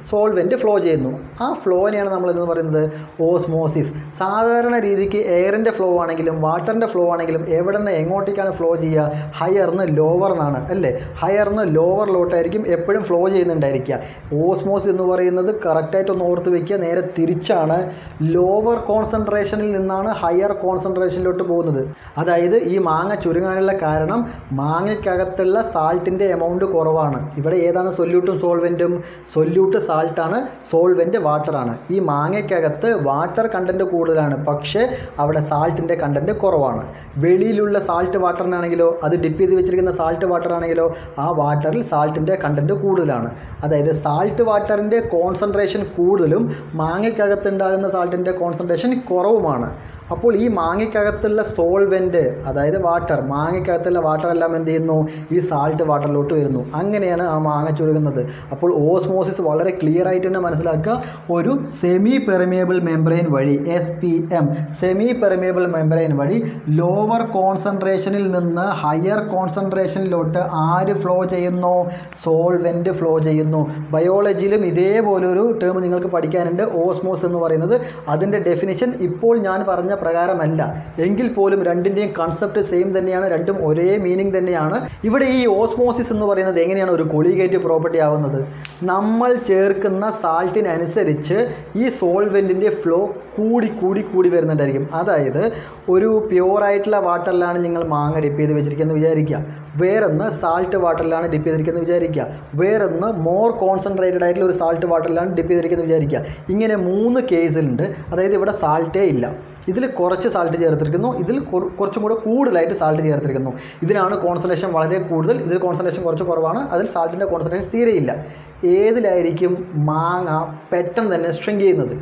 സോൾവെൻറ്റ് ഫ്ലോ ചെയ്യുന്നു ആ ഫ്ലോനെയാണ് നമ്മൾ എന്ന് പറയുന്നത് ഓസ്മോസിസ് സാധാരണ രീതിക്ക് എയറിൻ്റെ ഫ്ലോ ആണെങ്കിലും വാട്ടറിൻ്റെ ഫ്ലോ ആണെങ്കിലും എവിടെ നിന്ന് എങ്ങോട്ടേക്കാണ് ഫ്ലോ ചെയ്യുക ഹയർന്ന് ലോവർ എന്നാണ് അല്ലേ ഹയർന്ന് ലോവറിലോട്ടായിരിക്കും എപ്പോഴും ഫ്ലോ ചെയ്യുന്നുണ്ടായിരിക്കുക ഓസ്മോസിസ് എന്ന് പറയുന്നത് കറക്റ്റായിട്ട് ഒന്ന് ഓർത്ത് വെക്കുക നേരെ തിരിച്ചാണ് ലോവർ കോൺസെൻട്രേഷനിൽ നിന്നാണ് ഹയർ കോൺസെൻട്രേഷനിലോട്ട് പോകുന്നത് അതായത് ഈ മാങ്ങ ചുരുങ്ങാനുള്ള കാരണം മാങ്ങയ്ക്കകത്തുള്ള സാൾട്ടിൻ്റെ എമൗണ്ട് കുറവാണ് ഇവിടെ ഏതാണ് സൊല്യൂട്ടും സോൾവെൻറ്റും സൊല്യൂട്ട് സാൾട്ടാണ് സോൾവെൻറ്റ് വാട്ടറാണ് ഈ മാങ്ങയ്ക്കകത്ത് വാട്ടർ കണ്ടൻറ്റ് കൂടുതലാണ് പക്ഷേ അവിടെ സാൾട്ടിൻ്റെ കണ്ടൻറ്റ് കുറവാണ് വെളിയിലുള്ള സാൾട്ട് വാട്ടറിനാണെങ്കിലോ അത് ഡിപ്പ് ചെയ്ത് വെച്ചിരിക്കുന്ന സാൾട്ട് വാട്ടർ ആണെങ്കിലോ ആ വാട്ടറിൽ സാൾട്ടിൻ്റെ കണ്ടൻറ്റ് കൂടുതലാണ് അതായത് സാൾട്ട് വാട്ടറിൻ്റെ കോൺസെൻട്രേഷൻ കൂടുതലും മാങ്ങയ്ക്കകത്തുണ്ടാകുന്ന സാൾട്ടിൻ്റെ കോൺസെൻട്രേഷൻ കുറവുമാണ് അപ്പോൾ ഈ മാങ്ങയ്ക്കകത്തുള്ള സോൾവെൻറ്റ് അതായത് വാട്ടർ മാങ്ങയ്ക്കകത്തുള്ള വാട്ടർ എല്ലാം എന്ത് ചെയ്യുന്നു ഈ സാൾട്ട് വാട്ടറിലോട്ട് വരുന്നു അങ്ങനെയാണ് ആ മാങ്ങ ചുരുങ്ങുന്നത് അപ്പോൾ ഓസ്മോസിസ് വളരെ ക്ലിയർ ആയിട്ട് തന്നെ മനസ്സിലാക്കുക ഒരു സെമി പെർമിയബിൾ മെംബ്രെയിൻ വഴി S P M semi permeable membrane വഴി ലോവർ കോൺസെൻട്രേഷനിൽ നിന്ന് ഹയർ കോൺസെൻട്രേഷനിലോട്ട് ആര് ഫ്ലോ ചെയ്യുന്നു സോൾവെൻറ്റ് ഫ്ലോ ചെയ്യുന്നു ബയോളജിയിലും ഇതേപോലൊരു ടേം നിങ്ങൾക്ക് പഠിക്കാനുണ്ട് ഓസ്മോസ് എന്ന് പറയുന്നത് അതിൻ്റെ ഡെഫിനിഷൻ ഇപ്പോൾ ഞാൻ പറഞ്ഞ പ്രകാരമല്ല എങ്കിൽ പോലും രണ്ടിൻ്റെയും കൺസെപ്റ്റ് സെയിം തന്നെയാണ് രണ്ടും ഒരേ മീനിങ് തന്നെയാണ് ഇവിടെ ഈ ഓസ്മോസിസ് എന്ന് പറയുന്നത് എങ്ങനെയാണ് ഒരു കൊളിഗേറ്റ് പ്രോപ്പർട്ടി ആവുന്നത് നമ്മൾ ചേർക്കുന്ന സാൾട്ടിനനുസരിച്ച് ഈ സോൾവെൻറ്റിൻ്റെ ഫ്ലോ കൂടി കൂടി കൂടി വരുന്നുണ്ടായിരിക്കും അതായത് ഒരു പ്യുവറായിട്ടുള്ള വാട്ടറിലാണ് നിങ്ങൾ മാങ്ങ ഡിപ്പ് ചെയ്ത് വെച്ചിരിക്കുന്നത് വിചാരിക്കുക വേറൊന്ന് സാൾട്ട് വാട്ടറിലാണ് ഡിപ്പ് ചെയ്തിരിക്കുന്നത് വിചാരിക്കുക വേറൊന്ന് മോർ കോൺസെൻട്രേറ്റഡ് ആയിട്ടുള്ള ഒരു സാൾട്ട് വാട്ടറിലാണ് ഡിപ്പ് ചെയ്തിരിക്കുന്നത് വിചാരിക്കുക ഇങ്ങനെ മൂന്ന് കേസിലുണ്ട് അതായത് ഇവിടെ സാൾട്ടേ ഇല്ല ഇതിൽ കുറച്ച് സാൾട്ട് ചേർത്തിരിക്കുന്നു ഇതിൽ കുറ- കുറച്ചും കൂടെ കൂടുതലായിട്ട് സാൾട്ട് ചേർത്തിരിക്കുന്നു ഇതിനാണ് കോൺസെൻട്രേഷൻ വളരെ കൂടുതൽ ഇതിൽ കോൺസെൻട്രേഷൻ കുറച്ച് കുറവാണ് അതിൽ സാൾട്ടിൻ്റെ കോൺസെൻട്രേഷൻ തീരെയില്ല ഏതിലായിരിക്കും മാങ്ങ പെട്ടെന്ന് തന്നെ സ്ട്രിങ്ക് ചെയ്യുന്നത്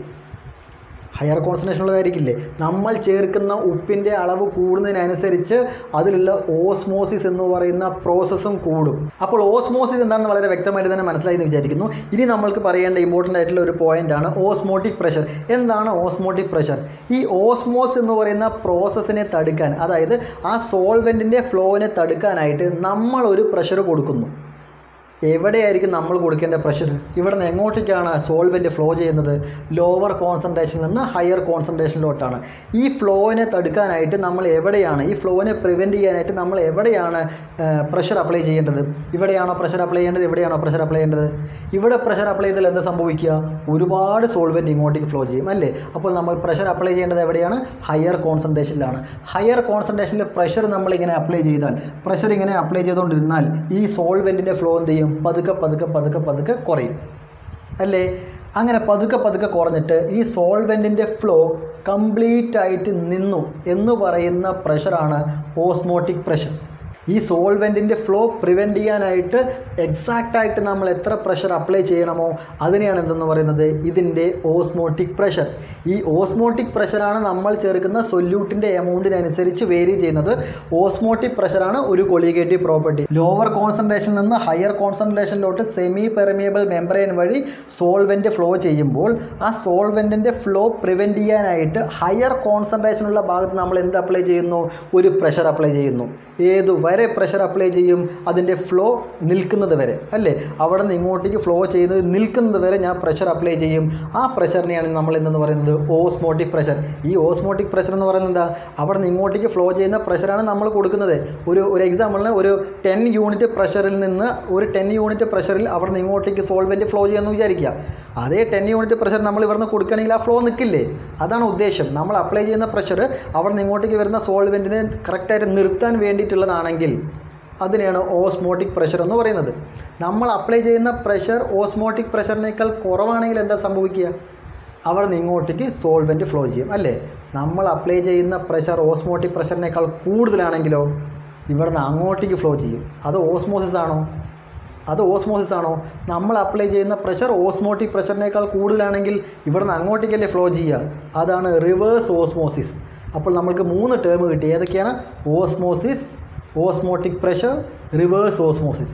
ഹയർ കോൺസെൻട്രേഷൻ ഉള്ളതായിരിക്കില്ലേ നമ്മൾ ചേർക്കുന്ന ഉപ്പിൻ്റെ അളവ് കൂടുന്നതിനനുസരിച്ച് അതിലുള്ള ഓസ്മോസിസ് എന്ന് പറയുന്ന പ്രോസസ്സും കൂടും അപ്പോൾ ഓസ്മോസിസ് എന്താണെന്ന് വളരെ വ്യക്തമായിട്ട് തന്നെ മനസ്സിലായി എന്ന് വിചാരിക്കുന്നു ഇനി നമ്മൾക്ക് പറയേണ്ട ഇമ്പോർട്ടൻ്റ് ആയിട്ടുള്ള ഒരു പോയിൻ്റാണ് ഓസ്മോട്ടിക് പ്രഷർ എന്താണ് ഓസ്മോട്ടിക് പ്രഷർ ഈ ഓസ്മോസ് എന്ന് പറയുന്ന പ്രോസസ്സിനെ തടുക്കാൻ അതായത് ആ സോൾവെൻറ്റിൻ്റെ ഫ്ലോവിനെ തടുക്കാനായിട്ട് നമ്മൾ ഒരു പ്രഷർ കൊടുക്കുന്നു എവിടെയായിരിക്കും നമ്മൾ കൊടുക്കേണ്ട പ്രഷർ ഇവിടെ നിന്ന് എങ്ങോട്ടേക്കാണ് സോൾവെൻറ്റ് ഫ്ലോ ചെയ്യുന്നത് ലോവർ കോൺസെൻട്രേഷനിൽ നിന്ന് ഹയർ കോൺസെൻട്രേഷനിലോട്ടാണ് ഈ ഫ്ലോവിനെ തടുക്കാനായിട്ട് നമ്മൾ എവിടെയാണ് ഈ ഫ്ലോവിനെ പ്രിവെൻറ്റ് ചെയ്യാനായിട്ട് നമ്മൾ എവിടെയാണ് പ്രഷർ അപ്ലൈ ചെയ്യേണ്ടത് ഇവിടെയാണോ പ്രഷർ അപ്ലൈ ചെയ്യേണ്ടത് ഇവിടെയാണോ പ്രഷർ അപ്ലൈ ചെയ്യേണ്ടത് ഇവിടെ പ്രഷർ അപ്ലൈ ചെയ്താൽ എന്താ സംഭവിക്കുക ഒരുപാട് സോൾവെൻറ്റ് ഇങ്ങോട്ടേക്ക് ഫ്ലോ ചെയ്യും അല്ലേ അപ്പോൾ നമ്മൾ പ്രഷർ അപ്ലൈ ചെയ്യേണ്ടത് എവിടെയാണ് ഹയർ കോൺസെൻട്രേഷനിലാണ് ഹയർ കോൺസെൻട്രേഷനിൽ പ്രഷർ നമ്മളിങ്ങനെ അപ്ലൈ ചെയ്താൽ പ്രഷർ ഇങ്ങനെ അപ്ലൈ ചെയ്തുകൊണ്ടിരുന്നാൽ ഈ സോൾവെൻറ്റിൻ്റെ ഫ്ലോ എന്ത് ചെയ്യും പതുക്കെ പതുക്കെ പതുക്കെ പതുക്കെ കുറയും അല്ലേ അങ്ങനെ പതുക്കെ പതുക്കെ കുറഞ്ഞിട്ട് ഈ സോൾവെൻറ്റിൻ്റെ ഫ്ലോ കംപ്ലീറ്റ് ആയിട്ട് നിന്നു എന്ന് പറയുന്ന പ്രഷറാണ് ഓസ്മോട്ടിക് പ്രഷർ ഈ സോൾവെൻറ്റിൻ്റെ ഫ്ലോ പ്രിവെൻറ്റ് ചെയ്യാനായിട്ട് എക്സാക്റ്റ് ആയിട്ട് നമ്മൾ എത്ര പ്രഷർ അപ്ലൈ ചെയ്യണമോ അതിനെയാണ് എന്തെന്ന് പറയുന്നത് ഇതിൻ്റെ ഓസ്മോട്ടിക് പ്രഷർ ഈ ഓസ്മോട്ടിക് പ്രഷറാണ് നമ്മൾ ചേർക്കുന്ന സൊല്യൂട്ടിൻ്റെ എമൗണ്ടിനനുസരിച്ച് വേരി ചെയ്യുന്നത് ഓസ്മോട്ടിക് പ്രഷറാണ് ഒരു കൊളിഗേറ്റീവ് പ്രോപ്പർട്ടി ലോവർ കോൺസെൻട്രേഷനിൽ നിന്ന് ഹയർ കോൺസെൻട്രേഷനിലോട്ട് സെമി പെർമിയബിൾ മെംബ്രെയിൻ വഴി സോൾവെൻറ്റ് ഫ്ലോ ചെയ്യുമ്പോൾ ആ സോൾവെൻറ്റിൻ്റെ ഫ്ലോ പ്രിവെൻറ്റ് ചെയ്യാനായിട്ട് ഹയർ കോൺസെൻട്രേഷനുള്ള ഭാഗത്ത് നമ്മൾ എന്ത് അപ്ലൈ ചെയ്യുന്നു ഒരു പ്രഷർ അപ്ലൈ ചെയ്യുന്നു ഏത് വരെ പ്രഷർ അപ്ലൈ ചെയ്യും അതിൻ്റെ ഫ്ലോ നിൽക്കുന്നത് വരെ അല്ലേ അവിടെ നിന്ന് ഇങ്ങോട്ടേക്ക് ഫ്ലോ ചെയ്യുന്നത് നിൽക്കുന്നത് വരെ ഞാൻ പ്രഷർ അപ്ലൈ ചെയ്യും ആ പ്രഷറിനെയാണ് നമ്മൾ എന്തെന്ന് പറയുന്നത് ഓസ്മോട്ടിക് പ്രഷർ ഈ ഓസ്മോട്ടിക് പ്രഷർ എന്ന് പറയുന്നത് എന്താ അവിടെ നിന്ന് ഇങ്ങോട്ടേക്ക് ഫ്ലോ ചെയ്യുന്ന പ്രഷറാണ് നമ്മൾ കൊടുക്കുന്നത് ഒരു ഒരു എക്സാമ്പിളിന് ഒരു ടെൻ യൂണിറ്റ് പ്രഷറിൽ നിന്ന് ഒരു ടെൻ യൂണിറ്റ് പ്രഷറിൽ അവിടെ നിന്ന് ഇങ്ങോട്ടേക്ക് സോൾവെൻറ്റ് ഫ്ലോ ചെയ്യാമെന്ന് വിചാരിക്കുക അതേ ടെൻ യൂണിറ്റ് പ്രഷർ നമ്മൾ ഇവിടുന്ന് കൊടുക്കുകയാണെങ്കിൽ ആ ഫ്ലോ നിൽക്കില്ലേ അതാണ് ഉദ്ദേശം നമ്മൾ അപ്ലൈ ചെയ്യുന്ന പ്രഷർ അവിടെ നിന്ന് ഇങ്ങോട്ടേക്ക് വരുന്ന സോൾവെൻറ്റിനെ കറക്റ്റായിട്ട് നിർത്താൻ വേണ്ടിയിട്ടുള്ളതാണെങ്കിൽ അതിനെയാണ് ഓസ്മോട്ടിക് പ്രഷർ എന്ന് പറയുന്നത് നമ്മൾ അപ്ലൈ ചെയ്യുന്ന പ്രഷർ ഓസ്മോട്ടിക് പ്രഷറിനേക്കാൾ കുറവാണെങ്കിൽ എന്താ സംഭവിക്കുക അവിടെ നിന്ന് ഇങ്ങോട്ടേക്ക് സോൾവെൻറ്റ് ഫ്ലോ ചെയ്യും അല്ലേ നമ്മൾ അപ്ലൈ ചെയ്യുന്ന പ്രഷർ ഓസ്മോട്ടിക് പ്രഷറിനേക്കാൾ കൂടുതലാണെങ്കിലോ ഇവിടെ നിന്ന് അങ്ങോട്ടേക്ക് ഫ്ലോ ചെയ്യും അത് ഓസ്മോസിസ് ആണോ അത് ഓസ്മോസിസ് ആണോ നമ്മൾ അപ്ലൈ ചെയ്യുന്ന പ്രഷർ ഓസ്മോട്ടിക് പ്രഷറിനേക്കാൾ കൂടുതലാണെങ്കിൽ ഇവിടുന്ന് അങ്ങോട്ടേക്കല്ലേ ഫ്ലോ ചെയ്യുക അതാണ് റിവേഴ്സ് ഓസ്മോസിസ് അപ്പോൾ നമ്മൾക്ക് മൂന്ന് ടേം കിട്ടി ഏതൊക്കെയാണ് osmosis osmotic pressure reverse osmosis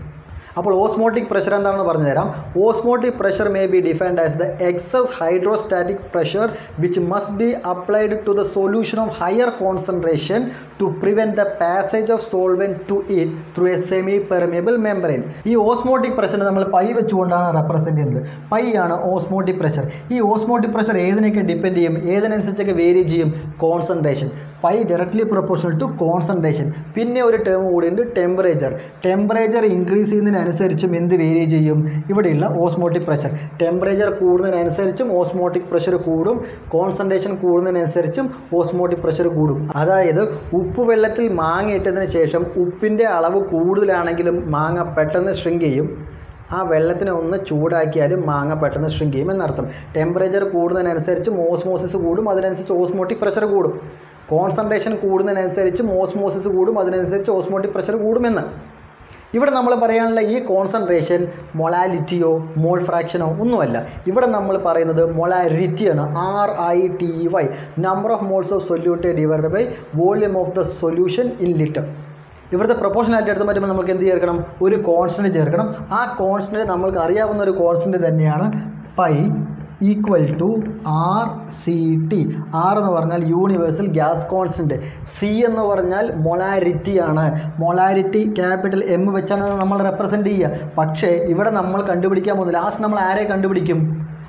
അപ്പോൾ ഓസ്മോട്ടിക് പ്രഷർ എന്താണെന്ന് പറഞ്ഞു തരാം osmotic pressure may be defined as the excess hydrostatic pressure which must be applied to the solution of higher concentration to prevent the passage of solvent to it through a semi permeable membrane ഈ osmotic pressure നമ്മൾ pi വെച്ചുകൊണ്ടാണ് represent ചെയ്യുന്നത് pi ആണ് osmotic pressure ഈ osmotic pressure ഏതിനൊക്കെ depend ചെയ്യും ഏതിനനുസരിച്ചൊക്കെ vary ചെയ്യും concentration pi directly proportional to concentration പിന്നെ ഒരു ടേം കൂടിയുണ്ട് ടെമ്പറേച്ചർ ടെമ്പറേച്ചർ ഇൻക്രീസ് ചെയ്യുന്നതിനനുസരിച്ചും എന്ത് വേരി ചെയ്യും ഇവിടെയുള്ള ഓസ്മോട്ടിക് പ്രഷർ ടെമ്പറേച്ചർ കൂടുന്നതിനനുസരിച്ചും ഓസ്മോട്ടിക് പ്രഷർ കൂടും കോൺസെൻട്രേഷൻ കൂടുന്നതിനനുസരിച്ചും ഓസ്മോട്ടിക് പ്രഷർ കൂടും അതായത് ഉപ്പ് വെള്ളത്തിൽ മാങ്ങ ഇട്ടതിന് ശേഷം ഉപ്പിൻ്റെ അളവ് കൂടുതലാണെങ്കിലും മാങ്ങ പെട്ടെന്ന് ഷ്രിങ്ക് ചെയ്യും ആ വെള്ളത്തിനെ ഒന്ന് ചൂടാക്കിയാലും മാങ്ങ പെട്ടെന്ന് ഷ്രിങ്ക് ചെയ്യും എന്നർത്ഥം ടെമ്പറേച്ചർ കൂടുന്നതിനനുസരിച്ചും ഓസ്മോസിസ് കൂടും അതിനനുസരിച്ച് ഓസ്മോട്ടിക് പ്രഷർ കൂടും കോൺസെൻട്രേഷൻ കൂടുന്നതിനനുസരിച്ചും ഓസ്മോസിസ് കൂടും അതിനനുസരിച്ച് ഓസ്മോട്ടിക് പ്രഷർ കൂടുമെന്ന് ഇവിടെ നമ്മൾ പറയാനുള്ള ഈ കോൺസെൻട്രേഷൻ മൊളാലിറ്റിയോ മോൾ ഫ്രാക്ഷനോ ഒന്നുമല്ല ഇവിടെ നമ്മൾ പറയുന്നത് മൊളാരിറ്റിയാണ് R I T Y number of moles of solute divide by volume of the solution in litre ഇവിടുത്തെ പ്രൊപ്പോഷനായിട്ട് എടുത്ത് പറ്റുമ്പോൾ നമുക്ക് എന്ത് ചേർക്കണം ഒരു കോൺസ്റ്റൻറ്റ് ചേർക്കണം ആ കോൺസ്റ്റൻറ്റ് നമ്മൾക്ക് അറിയാവുന്ന ഒരു കോൺസ്റ്റൻറ്റ് തന്നെയാണ് pi equal to R C T R എന്ന് പറഞ്ഞാൽ യൂണിവേഴ്സൽ ഗ്യാസ് കോൺസ്റ്റൻറ്റ് സി എന്ന് പറഞ്ഞാൽ മൊളാരിറ്റി ആണ് മൊളാരിറ്റി ക്യാപിറ്റൽ എം വെച്ചാണ് നമ്മൾ റെപ്രസെൻറ്റ് ചെയ്യുക പക്ഷേ ഇവിടെ നമ്മൾ കണ്ടുപിടിക്കാൻ പോകുന്നത് ലാസ്റ്റ് നമ്മൾ ആരെ കണ്ടുപിടിക്കും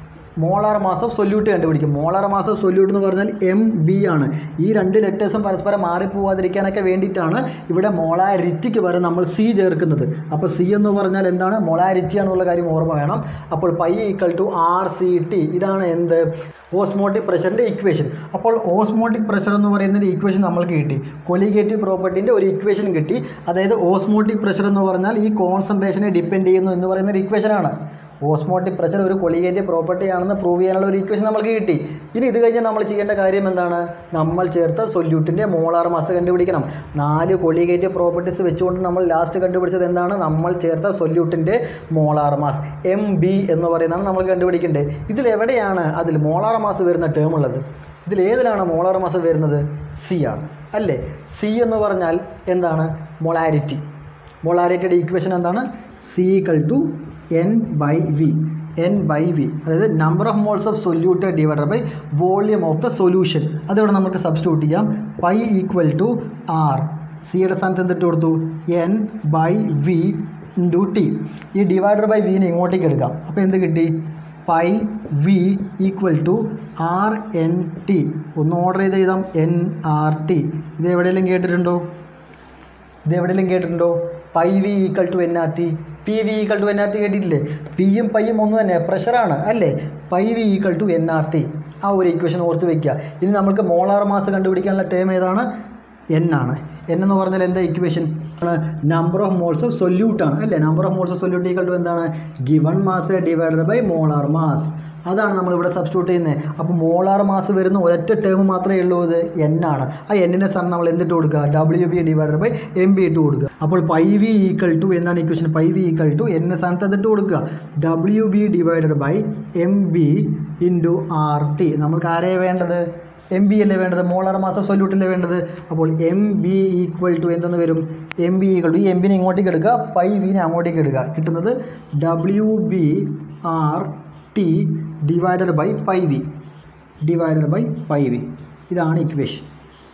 മോളാർ മാസ് ഓഫ് സൊല്യൂട്ട് കണ്ടുപിടിക്കും മോളാർ മാസ് ഓഫ് സൊല്യൂട്ട് എന്ന് പറഞ്ഞാൽ എം ബി ആണ് ഈ രണ്ട് ലെറ്റേഴ്സും പരസ്പരം മാറിപ്പോവാതിരിക്കാനൊക്കെ വേണ്ടിയിട്ടാണ് ഇവിടെ മോളാരിറ്റിക്ക് പകരം നമ്മൾ സി ചേർക്കുന്നത് അപ്പോൾ സി എന്ന് പറഞ്ഞാൽ എന്താണ് മൊളാരിറ്റി ആണെന്നുള്ള കാര്യം ഓർമ്മ വേണം അപ്പോൾ pi equal to R C T ഇതാണ് എന്ത് ഓസ്മോട്ടിക് പ്രഷറിൻ്റെ ഇക്വേഷൻ അപ്പോൾ ഓസ്മോട്ടിക് പ്രഷർ എന്ന് പറയുന്നൊരു ഇക്വേഷൻ നമ്മൾക്ക് കിട്ടി കൊലിഗേറ്റീവ് പ്രോപ്പർട്ടിൻ്റെ ഒരു ഇക്വേഷൻ കിട്ടി അതായത് ഓസ്മോട്ടിക് പ്രഷർ എന്ന് പറഞ്ഞാൽ ഈ കോൺസെൻട്രേഷനെ ഡിപ്പെൻഡ് ചെയ്യുന്നു എന്ന് പറയുന്ന ഒരു ഇക്വേഷനാണ് ഓസ്മോട്ടിക് പ്രഷർ ഒരു കൊളിഗേറ്റീവ് പ്രോപ്പർട്ടി ആണെന്ന് പ്രൂവ് ചെയ്യാനുള്ള ഒരു ഇക്വേഷൻ നമ്മൾക്ക് കിട്ടി ഇനി ഇത് കഴിഞ്ഞ് നമ്മൾ ചെയ്യേണ്ട കാര്യം എന്താണ് നമ്മൾ ചേർത്ത സൊല്യൂട്ടിൻ്റെ മോളാർ മാസ് കണ്ടുപിടിക്കണം നാല് കൊളിഗേറ്റീവ് പ്രോപ്പർട്ടീസ് വെച്ചുകൊണ്ട് നമ്മൾ ലാസ്റ്റ് കണ്ടുപിടിച്ചത് എന്താണ് നമ്മൾ ചേർത്ത സൊല്യൂട്ടിൻ്റെ മോളാർ മാസ് എം ബി എന്ന് പറയുന്നതാണ് നമ്മൾ കണ്ടുപിടിക്കേണ്ടത് ഇതിൽ എവിടെയാണ് അതിൽ മോളാർ മാസ് വരുന്ന ടേം ഉള്ളത് ഇതിൽ ഏതിലാണ് മോളാർ മാസ് വരുന്നത് സി ആണ് അല്ലേ സി എന്ന് പറഞ്ഞാൽ എന്താണ് മൊളാരിറ്റി മൊളാരിറ്റിയുടെ ഈക്വേഷൻ എന്താണ് C equal to N by V N by V അതായത് number of moles of solute divided by volume of the solution അതിവിടെ നമുക്ക് സബ്സ്റ്റിറ്റ്യൂട്ട് ചെയ്യാം പൈ ഈക്വൽ ടു ആർ സിയുടെ സ്ഥാനത്ത് എന്തിട്ട് കൊടുത്തു N by V into T ഈ ഡിവൈഡർ ബൈ വിനെ ഇങ്ങോട്ടേക്ക് എടുക്കാം അപ്പോൾ എന്ത് കിട്ടി pi V equal to R N T ഒന്ന് ഓർഡർ ചെയ്ത് എഴുതാം എൻ ആർ ടി ഇത് എവിടെയെങ്കിലും കേട്ടിട്ടുണ്ടോ ഇത് എവിടെയെങ്കിലും കേട്ടിട്ടുണ്ടോ pi V equal to N R T P V equal to N R T കേട്ടിട്ടില്ലേ പിയും പൈയും ഒന്ന് തന്നെ പ്രഷറാണ് അല്ലേ pi V equal to N R T ആ ഒരു ഇക്വേഷൻ ഓർത്ത് വെക്കുക ഇനി നമുക്ക് മോളാർ മാസ് കണ്ടുപിടിക്കാനുള്ള ടേം ഏതാണ് എൻ ആണ് എൻ എന്ന് പറഞ്ഞാൽ എന്താ equation number of moles of solute ആണ് അല്ലേ number of moles of solute equal to എന്താണ് given mass divided by molar mass അതാണ് നമ്മളിവിടെ സബ്സ്റ്റിറ്റ്യൂട്ട് ചെയ്യുന്നത് അപ്പോൾ മോളാർ മാസ് വരുന്ന ഒരൊറ്റ ടേം മാത്രമേ ഉള്ളൂ ഇത് എൻ ആണ് ആ എന്നിനെ സാർ നമ്മൾ എന്തിട്ട് കൊടുക്കുക W B divided by M B ഇട്ട് കൊടുക്കുക അപ്പോൾ പൈ വി ഈക്വൽ ടു എന്താണ് equation pi V equal to എന്നെ സ്ഥാനത്ത് എന്തിട്ട് കൊടുക്കുക W B divided by M B into R T നമ്മൾക്ക് ആരെയാണ് വേണ്ടത് എം ബി അല്ലേ വേണ്ടത് മോളാർ മാസം സൊല്യൂട്ട് അല്ലേ വേണ്ടത് അപ്പോൾ എം ബി ഈക്വൽ ടു എന്തെന്ന് വരും എം ബി ഈക്വൽ ടു ഈ എം ബിനെ ഇങ്ങോട്ടേക്ക് എടുക്കുക പൈ വിനെ അങ്ങോട്ടേക്ക് എടുക്കുക കിട്ടുന്നത് W B R T divided by pi V divided by pi V ഇതാണ് ഇക്വേഷൻ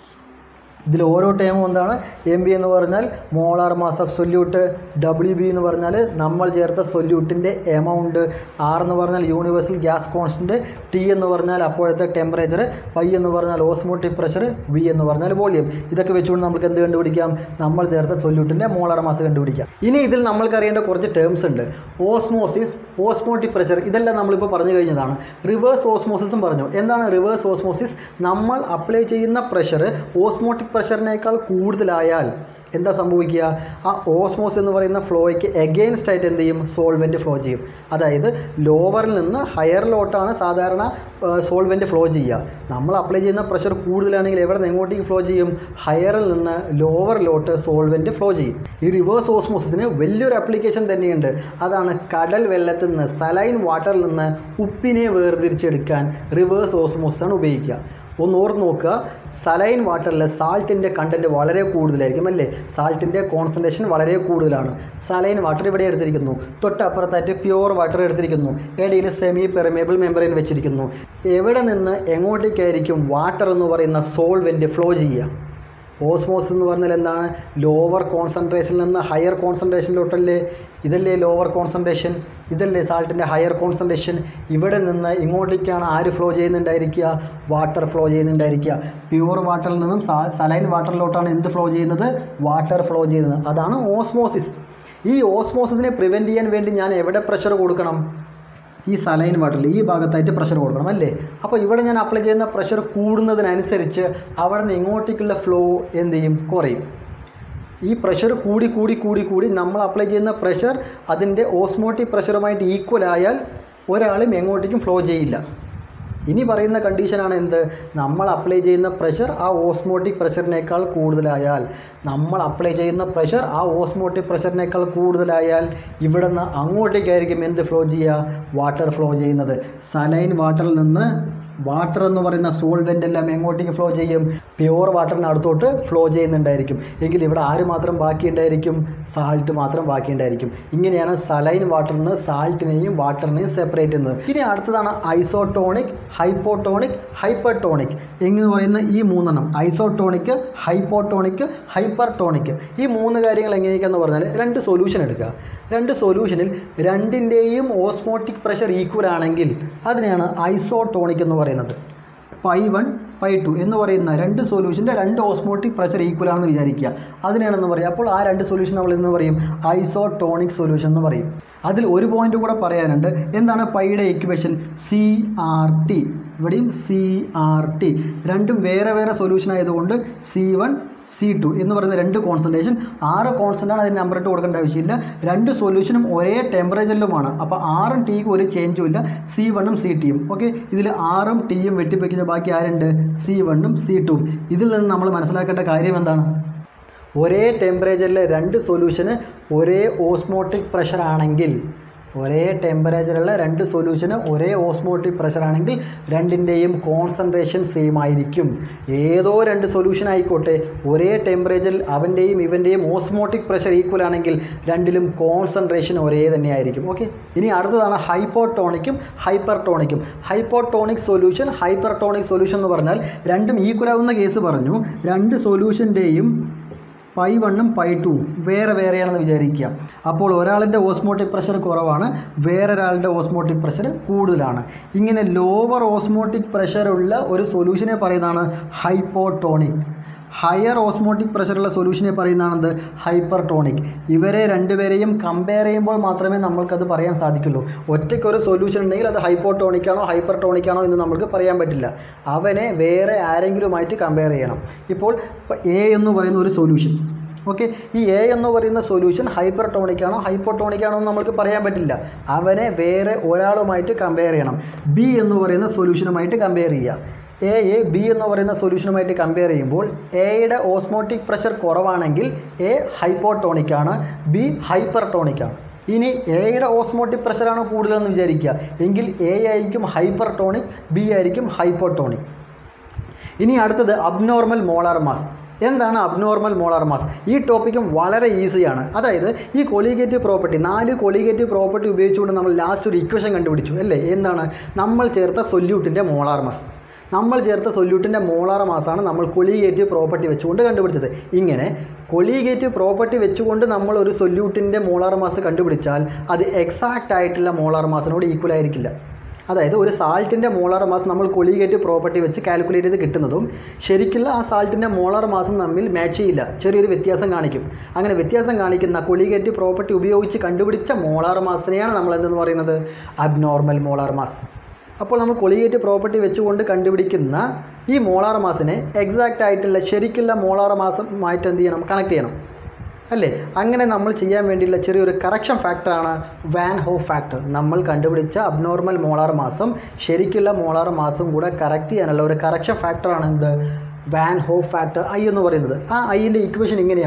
ഇതിൽ ഓരോ ടേമും എന്താണ് എം ബി എന്ന് പറഞ്ഞാൽ molar mass of solute W B എന്ന് പറഞ്ഞാൽ നമ്മൾ ചേർത്ത സൊല്യൂട്ടിൻ്റെ എമൗണ്ട് ആർ എന്ന് പറഞ്ഞാൽ യൂണിവേഴ്സൽ ഗ്യാസ് കോൺസ്റ്റൻറ്റ് ടി എന്ന് പറഞ്ഞാൽ അപ്പോഴത്തെ ടെമ്പറേച്ചർ പൈ എന്ന് പറഞ്ഞാൽ ഓസ്മോട്ടിക് പ്രഷർ വി എന്ന് പറഞ്ഞാൽ വോളിയം ഇതൊക്കെ വെച്ചുകൊണ്ട് നമുക്ക് എന്ത് കണ്ടുപിടിക്കാം നമ്മൾ ചേർത്ത സൊല്യൂട്ടിൻ്റെ മോളാർ മാസ് കണ്ടുപിടിക്കാം ഇനി ഇതിൽ നമ്മൾക്ക് അറിയേണ്ട കുറച്ച് ടേംസ് ഉണ്ട് ഓസ്മോസിസ് ഓസ്മോട്ടിക് പ്രഷർ ഇതെല്ലാം നമ്മളിപ്പോൾ പറഞ്ഞു കഴിഞ്ഞതാണ് റിവേഴ്സ് ഓസ്മോസിസും പറഞ്ഞു എന്താണ് റിവേഴ്സ് ഓസ്മോസിസ് നമ്മൾ അപ്ലൈ ചെയ്യുന്ന പ്രഷർ ഓസ്മോട്ടിക് പ്രഷറിനേക്കാൾ കൂടുതലായാൽ എന്താ സംഭവിക്കുക ആ ഓസ്മോസ് എന്ന് പറയുന്ന ഫ്ലോയ്ക്ക് എഗെയിൻസ്റ്റ് ആയിട്ട് എന്ത് ചെയ്യും സോൾവെൻറ്റ് ഫ്ലോ ചെയ്യും അതായത് ലോവറിൽ നിന്ന് ഹയറിലോട്ടാണ് സാധാരണ സോൾവെൻറ്റ് ഫ്ലോ ചെയ്യുക നമ്മൾ അപ്ലൈ ചെയ്യുന്ന പ്രഷർ കൂടുതലാണെങ്കിൽ എവിടെ നിന്ന് എങ്ങോട്ടേക്ക് ഫ്ലോ ചെയ്യും ഹയറിൽ നിന്ന് ലോവറിലോട്ട് സോൾവെൻറ്റ് ഫ്ലോ ചെയ്യും ഈ റിവേഴ്സ് ഓസ്മോസിന് വലിയൊരു ആപ്ലിക്കേഷൻ തന്നെയുണ്ട് അതാണ് കടൽ വെള്ളത്തിൽ നിന്ന് സലൈൻ വാട്ടറിൽ നിന്ന് ഉപ്പിനെ വേർതിരിച്ചെടുക്കാൻ റിവേഴ്സ് ഓസ്മോസിസ് ആണ് ഉപയോഗിക്കുക ഒന്ന് ഓർത്ത് നോക്കുക സലൈൻ വാട്ടറിൽ സാൾട്ടിൻ്റെ കണ്ടൻറ്റ് വളരെ കൂടുതലായിരിക്കും അല്ലേ സാൾട്ടിൻ്റെ കോൺസെൻട്രേഷൻ വളരെ കൂടുതലാണ് സലൈൻ വാട്ടർ ഇവിടെ എടുത്തിരിക്കുന്നു തൊട്ടപ്പുറത്തായിട്ട് പ്യുവർ വാട്ടർ എടുത്തിരിക്കുന്നു ഇടയിൽ സെമി പെർമേബിൾ മെമ്പറൈൻ വെച്ചിരിക്കുന്നു എവിടെ നിന്ന് എങ്ങോട്ടേക്കായിരിക്കും വാട്ടർ എന്ന് പറയുന്ന സോൾവെൻറ്റ് ഫ്ലോ ചെയ്യുക ഓസ്മോസ് എന്ന് പറഞ്ഞാൽ എന്താണ് ലോവർ കോൺസെൻട്രേഷനിൽ നിന്ന് ഹയർ കോൺസെൻട്രേഷനിലോട്ടല്ലേ ഇതല്ലേ ലോവർ കോൺസെൻട്രേഷൻ ഇതല്ലേ സാൾട്ടിൻ്റെ ഹയർ കോൺസെൻട്രേഷൻ ഇവിടെ നിന്ന് ഇങ്ങോട്ടേക്കാണ് ആര് ഫ്ലോ ചെയ്യുന്നുണ്ടായിരിക്കുക വാട്ടർ ഫ്ലോ ചെയ്യുന്നുണ്ടായിരിക്കുക പ്യുവർ വാട്ടറിൽ നിന്നും സലൈൻ വാട്ടറിലോട്ടാണ് എന്ത് ഫ്ലോ ചെയ്യുന്നത് വാട്ടർ ഫ്ലോ ചെയ്യുന്നത് അതാണ് ഓസ്മോസിസ് ഈ ഓസ്മോസിസിനെ പ്രിവെൻറ്റ് ചെയ്യാൻ വേണ്ടി ഞാൻ എവിടെ പ്രഷർ കൊടുക്കണം ഈ സലൈൻ വാട്ടറിൽ ഈ ഭാഗത്തായിട്ട് പ്രഷർ കൊടുക്കണം അല്ലേ അപ്പോൾ ഇവിടെ ഞാൻ അപ്ലൈ ചെയ്യുന്ന പ്രഷർ കൂടുന്നതിനനുസരിച്ച് അവിടെ നിന്ന് ഇങ്ങോട്ടേക്കുള്ള ഫ്ലോ എന്ത് ചെയ്യും കുറയും ഈ പ്രഷർ കൂടി കൂടി കൂടി കൂടി നമ്മൾ അപ്ലൈ ചെയ്യുന്ന പ്രഷർ അതിൻ്റെ ഓസ്മോട്ടിക് പ്രഷറുമായിട്ട് ഈക്വൽ ആയാൽ ഒരാളും എങ്ങോട്ടേക്കും ഫ്ലോ ചെയ്യില്ല ഇനി പറയുന്ന കണ്ടീഷനാണ് എന്ത് നമ്മൾ അപ്ലൈ ചെയ്യുന്ന പ്രഷർ ആ ഓസ്മോട്ടിക് പ്രഷറിനേക്കാൾ കൂടുതലായാൽ നമ്മൾ അപ്ലൈ ചെയ്യുന്ന പ്രഷർ ആ ഓസ്മോട്ടിക് പ്രഷറിനേക്കാൾ കൂടുതലായാൽ ഇവിടെ നിന്ന് അങ്ങോട്ടേക്കായിരിക്കും എന്ത് ഫ്ലോ ചെയ്യുക വാട്ടർ ഫ്ലോ ചെയ്യുന്നത് സലൈൻ വാട്ടറിൽ നിന്ന് വാട്ടർ എന്ന് പറയുന്ന സോൾവെൻ്റ് എല്ലാം എങ്ങോട്ടേക്ക് ഫ്ലോ ചെയ്യും പ്യുവർ വാട്ടറിന് അടുത്തോട്ട് ഫ്ലോ ചെയ്യുന്നുണ്ടായിരിക്കും എങ്കിൽ ഇവിടെ ആര് മാത്രം ബാക്കിയുണ്ടായിരിക്കും സാൾട്ട് മാത്രം ബാക്കിയുണ്ടായിരിക്കും ഇങ്ങനെയാണ് സലൈൻ വാട്ടറിൽ നിന്ന് സാൾട്ടിനെയും വാട്ടറിനെയും സെപ്പറേറ്റ് ചെയ്യുന്നത് ഇനി അടുത്തതാണ് ഐസോട്ടോണിക് ഹൈപ്പോട്ടോണിക് ഹൈപ്പർട്ടോണിക് എന്ന് പറയുന്ന ഈ മൂന്നെണ്ണം ഐസോട്ടോണിക് ഹൈപ്പോട്ടോണിക് ഹൈപ്പർട്ടോണിക് ഈ മൂന്ന് കാര്യങ്ങൾ എങ്ങനെയൊക്കെയെന്ന് പറഞ്ഞാൽ രണ്ട് സൊല്യൂഷൻ എടുക്കുക രണ്ട് സൊല്യൂഷനിൽ രണ്ടിൻ്റെയും ഓസ്മോട്ടിക് പ്രഷർ ഈക്വൽ ആണെങ്കിൽ അതിനെയാണ് ഐസോട്ടോണിക് എന്ന് പറയുന്നത് പൈ വൺ പൈ ടു എന്ന് പറയുന്ന രണ്ട് സൊല്യൂഷൻ്റെ രണ്ട് ഓസ്മോട്ടിക് പ്രഷർ ഈക്വൽ ആണെന്ന് വിചാരിക്കുക അതിനാണെന്ന് പറയും അപ്പോൾ ആ രണ്ട് സൊല്യൂഷൻ നമ്മൾ എന്ന് പറയും ഐസോട്ടോണിക് സൊല്യൂഷൻ എന്ന് പറയും അതിൽ ഒരു പോയിന്റ് കൂടെ പറയാനുണ്ട് എന്താണ് പൈയുടെ ഇക്വേഷൻ സി ആർ ടി ഇവിടെയും സി ആർ ടി രണ്ടും വേറെ വേറെ സൊല്യൂഷൻ ആയതുകൊണ്ട് സി വൺ സി ടു എന്ന് പറയുന്ന രണ്ട് കോൺസെൻട്രേഷൻ ആറ് കോൺസ്റ്റൻ്റാണ് അതിന് നമ്പർ ഇട്ട് കൊടുക്കേണ്ട ആവശ്യമില്ല രണ്ട് സൊല്യൂഷനും ഒരേ ടെമ്പറേച്ചറിലുമാണ് അപ്പോൾ ആറും ടിക്കും ഒരു ചേഞ്ചും ഇല്ല സി വണ്ണും സി ടിയും ഓക്കെ ഇതിൽ ആറും ടിയും വെട്ടിപ്പിക്കുന്ന ബാക്കി ആരുണ്ട് സി വണ്ണും സി ടുവും ഇതിൽ നിന്ന് നമ്മൾ മനസ്സിലാക്കേണ്ട കാര്യം എന്താണ് ഒരേ ടെമ്പറേച്ചറിലെ രണ്ട് സൊല്യൂഷന് ഒരേ ഓസ്മോട്ടിക് പ്രഷർ ആണെങ്കിൽ ഒരേ ടെമ്പറേച്ചറുള്ള രണ്ട് സൊല്യൂഷന് ഒരേ ഓസ്മോട്ടിക് പ്രഷർ ആണെങ്കിൽ രണ്ടിൻ്റെയും കോൺസെൻട്രേഷൻ സെയിം ആയിരിക്കും ഏതോ രണ്ട് സൊല്യൂഷൻ ആയിക്കോട്ടെ ഒരേ ടെമ്പറേച്ചറിൽ അവൻ്റെയും ഇവൻ്റെയും ഓസ്മോട്ടിക് പ്രഷർ ഈക്വൽ ആണെങ്കിൽ രണ്ടിലും കോൺസെൻട്രേഷൻ ഒരേ തന്നെ ആയിരിക്കും ഓക്കെ ഇനി അടുത്തതാണ് ഹൈപ്പോട്ടോണിക്കും ഹൈപ്പർട്ടോണിക്കും ഹൈപ്പോട്ടോണിക് സൊല്യൂഷൻ ഹൈപ്പർട്ടോണിക് സൊല്യൂഷൻ എന്ന് പറഞ്ഞാൽ രണ്ടും ഈക്വൽ ആവുന്ന കേസ് പറഞ്ഞു രണ്ട് സൊല്യൂഷൻ്റെയും പൈ വണ്ണും പൈ ടൂവും വേറെ വേറെയാണെന്ന് വിചാരിക്കുക അപ്പോൾ ഒരാളിൻ്റെ ഓസ്മോട്ടിക് പ്രഷർ കുറവാണ് വേറൊരാളുടെ ഓസ്മോട്ടിക് പ്രഷർ കൂടുതലാണ് ഇങ്ങനെ ലോവർ ഓസ്മോട്ടിക് പ്രഷറുള്ള ഒരു സൊല്യൂഷനെ പറയുന്നതാണ് ഹൈപ്പോട്ടോണിക് ഹയർ ഓസ്മോട്ടിക് പ്രഷറുള്ള സൊല്യൂഷനെ പറയുന്നതാണെന്ത് ഹൈപ്പർട്ടോണിക് ഇവരെ രണ്ടുപേരെയും കമ്പയർ ചെയ്യുമ്പോൾ മാത്രമേ നമ്മൾക്കത് പറയാൻ സാധിക്കുള്ളൂ ഒറ്റയ്ക്ക് ഒരു സൊല്യൂഷൻ ഉണ്ടെങ്കിൽ അത് ഹൈപ്പോട്ടോണിക് ആണോ ഹൈപ്പർട്ടോണിക് ആണോ എന്ന് നമുക്ക് പറയാൻ പറ്റില്ല അവനെ വേറെ ആരെങ്കിലുമായിട്ട് കമ്പയർ ചെയ്യണം ഇപ്പോൾ എ എന്ന് പറയുന്ന ഒരു സൊല്യൂഷൻ ഓക്കെ ഈ എ എന്ന് പറയുന്ന സൊല്യൂഷൻ ഹൈപ്പർട്ടോണിക് ആണോ ഹൈപ്പോട്ടോണിക് ആണോ എന്ന് നമുക്ക് പറയാൻ പറ്റില്ല അവനെ വേറെ ഒരാളുമായിട്ട് കമ്പയർ ചെയ്യണം ബി എന്ന് പറയുന്ന സൊല്യൂഷനുമായിട്ട് കമ്പയർ ചെയ്യുക എ എ ബി എന്ന് പറയുന്ന സൊല്യൂഷനുമായിട്ട് കമ്പയർ ചെയ്യുമ്പോൾ എയുടെ ഓസ്മോട്ടിക് പ്രഷർ കുറവാണെങ്കിൽ എ ഹൈപ്പോട്ടോണിക് ആണ് ബി ഹൈപ്പർട്ടോണിക് ആണ് ഇനി എയുടെ ഓസ്മോട്ടിക് പ്രഷറാണ് കൂടുതലെന്ന് വിചാരിക്കുക എങ്കിൽ എ ആയിരിക്കും ഹൈപ്പർട്ടോണിക് ബി ആയിരിക്കും ഹൈപ്പോട്ടോണിക് ഇനി അടുത്തത് അബ്നോർമൽ മോളാർ മാസ് എന്താണ് അബ്നോർമൽ മോളാർ മാസ് ഈ ടോപ്പിക്കും വളരെ ഈസിയാണ് അതായത് ഈ കൊളീഗേറ്റീവ് പ്രോപ്പർട്ടി നാല് കൊളീഗേറ്റീവ് പ്രോപ്പർട്ടി ഉപയോഗിച്ചുകൊണ്ട് നമ്മൾ ലാസ്റ്റ് ഒരു ഇക്വേഷൻ കണ്ടുപിടിച്ചു അല്ലേ എന്താണ് നമ്മൾ ചേർത്ത സൊല്യൂട്ടിൻ്റെ മോളാർ മാസ് നമ്മൾ ചേർത്ത സൊല്യൂട്ടിൻ്റെ മോളാർ മാസാണ് നമ്മൾ കൊളീഗേറ്റീവ് പ്രോപ്പർട്ടി വെച്ചുകൊണ്ട് കണ്ടുപിടിച്ചത് ഇങ്ങനെ കൊളീഗേറ്റീവ് പ്രോപ്പർട്ടി വെച്ചുകൊണ്ട് നമ്മൾ ഒരു സൊല്യൂട്ടിൻ്റെ മോളാർ മാസ് കണ്ടുപിടിച്ചാൽ അത് എക്സാക്റ്റ് ആയിട്ടുള്ള മോളാർ മാസിനോട് ഈക്വൽ ആയിരിക്കില്ല അതായത് ഒരു സാൾട്ടിൻ്റെ മോളാർ മാസ് നമ്മൾ കൊളീഗേറ്റീവ് പ്രോപ്പർട്ടി വെച്ച് കാൽക്കുലേറ്റ് ചെയ്ത് കിട്ടുന്നതും ശരിക്കുള്ള ആ സാൾട്ടിൻ്റെ മോളാർ മാസും തമ്മിൽ മാച്ച് ചെയ്യില്ല ചെറിയൊരു വ്യത്യാസം കാണിക്കും അങ്ങനെ വ്യത്യാസം കാണിക്കുന്ന കൊളീഗേറ്റീവ് പ്രോപ്പർട്ടി ഉപയോഗിച്ച് കണ്ടുപിടിച്ച മോളാർ മാസത്തിനെയാണ് നമ്മൾ എന്തെന്ന് പറയുന്നത് അബ്നോർമൽ മോളാർ മാസ് അപ്പോൾ നമ്മൾ കൊളീഗേറ്റ് പ്രോപ്പർട്ടി വെച്ചുകൊണ്ട് കണ്ടുപിടിക്കുന്ന ഈ മോളാർ മാസിനെ എക്സാക്റ്റ് ആയിട്ടുള്ള ശരിക്കുള്ള മോളാർ മാസമായിട്ട് എന്ത് ചെയ്യണം കണക്ട് ചെയ്യണം അല്ലേ അങ്ങനെ നമ്മൾ ചെയ്യാൻ വേണ്ടിയുള്ള ചെറിയൊരു കറക്ഷൻ ഫാക്ടറാണ് വാൻ ഹോ ഫാക്ടർ നമ്മൾ കണ്ടുപിടിച്ച അബ്നോർമൽ മോളാർ മാസം ശരിക്കുള്ള മോളാർ മാസം കൂടെ കറക്റ്റ് ചെയ്യാനുള്ള ഒരു കറക്ഷൻ ഫാക്ടറാണ് എന്ത് വാൻ ഹോ ഫാക്ടർ ഐ എന്ന് പറയുന്നത് ആ ഐൻ്റെ ഇക്വേഷൻ ഇങ്ങനെയാണ്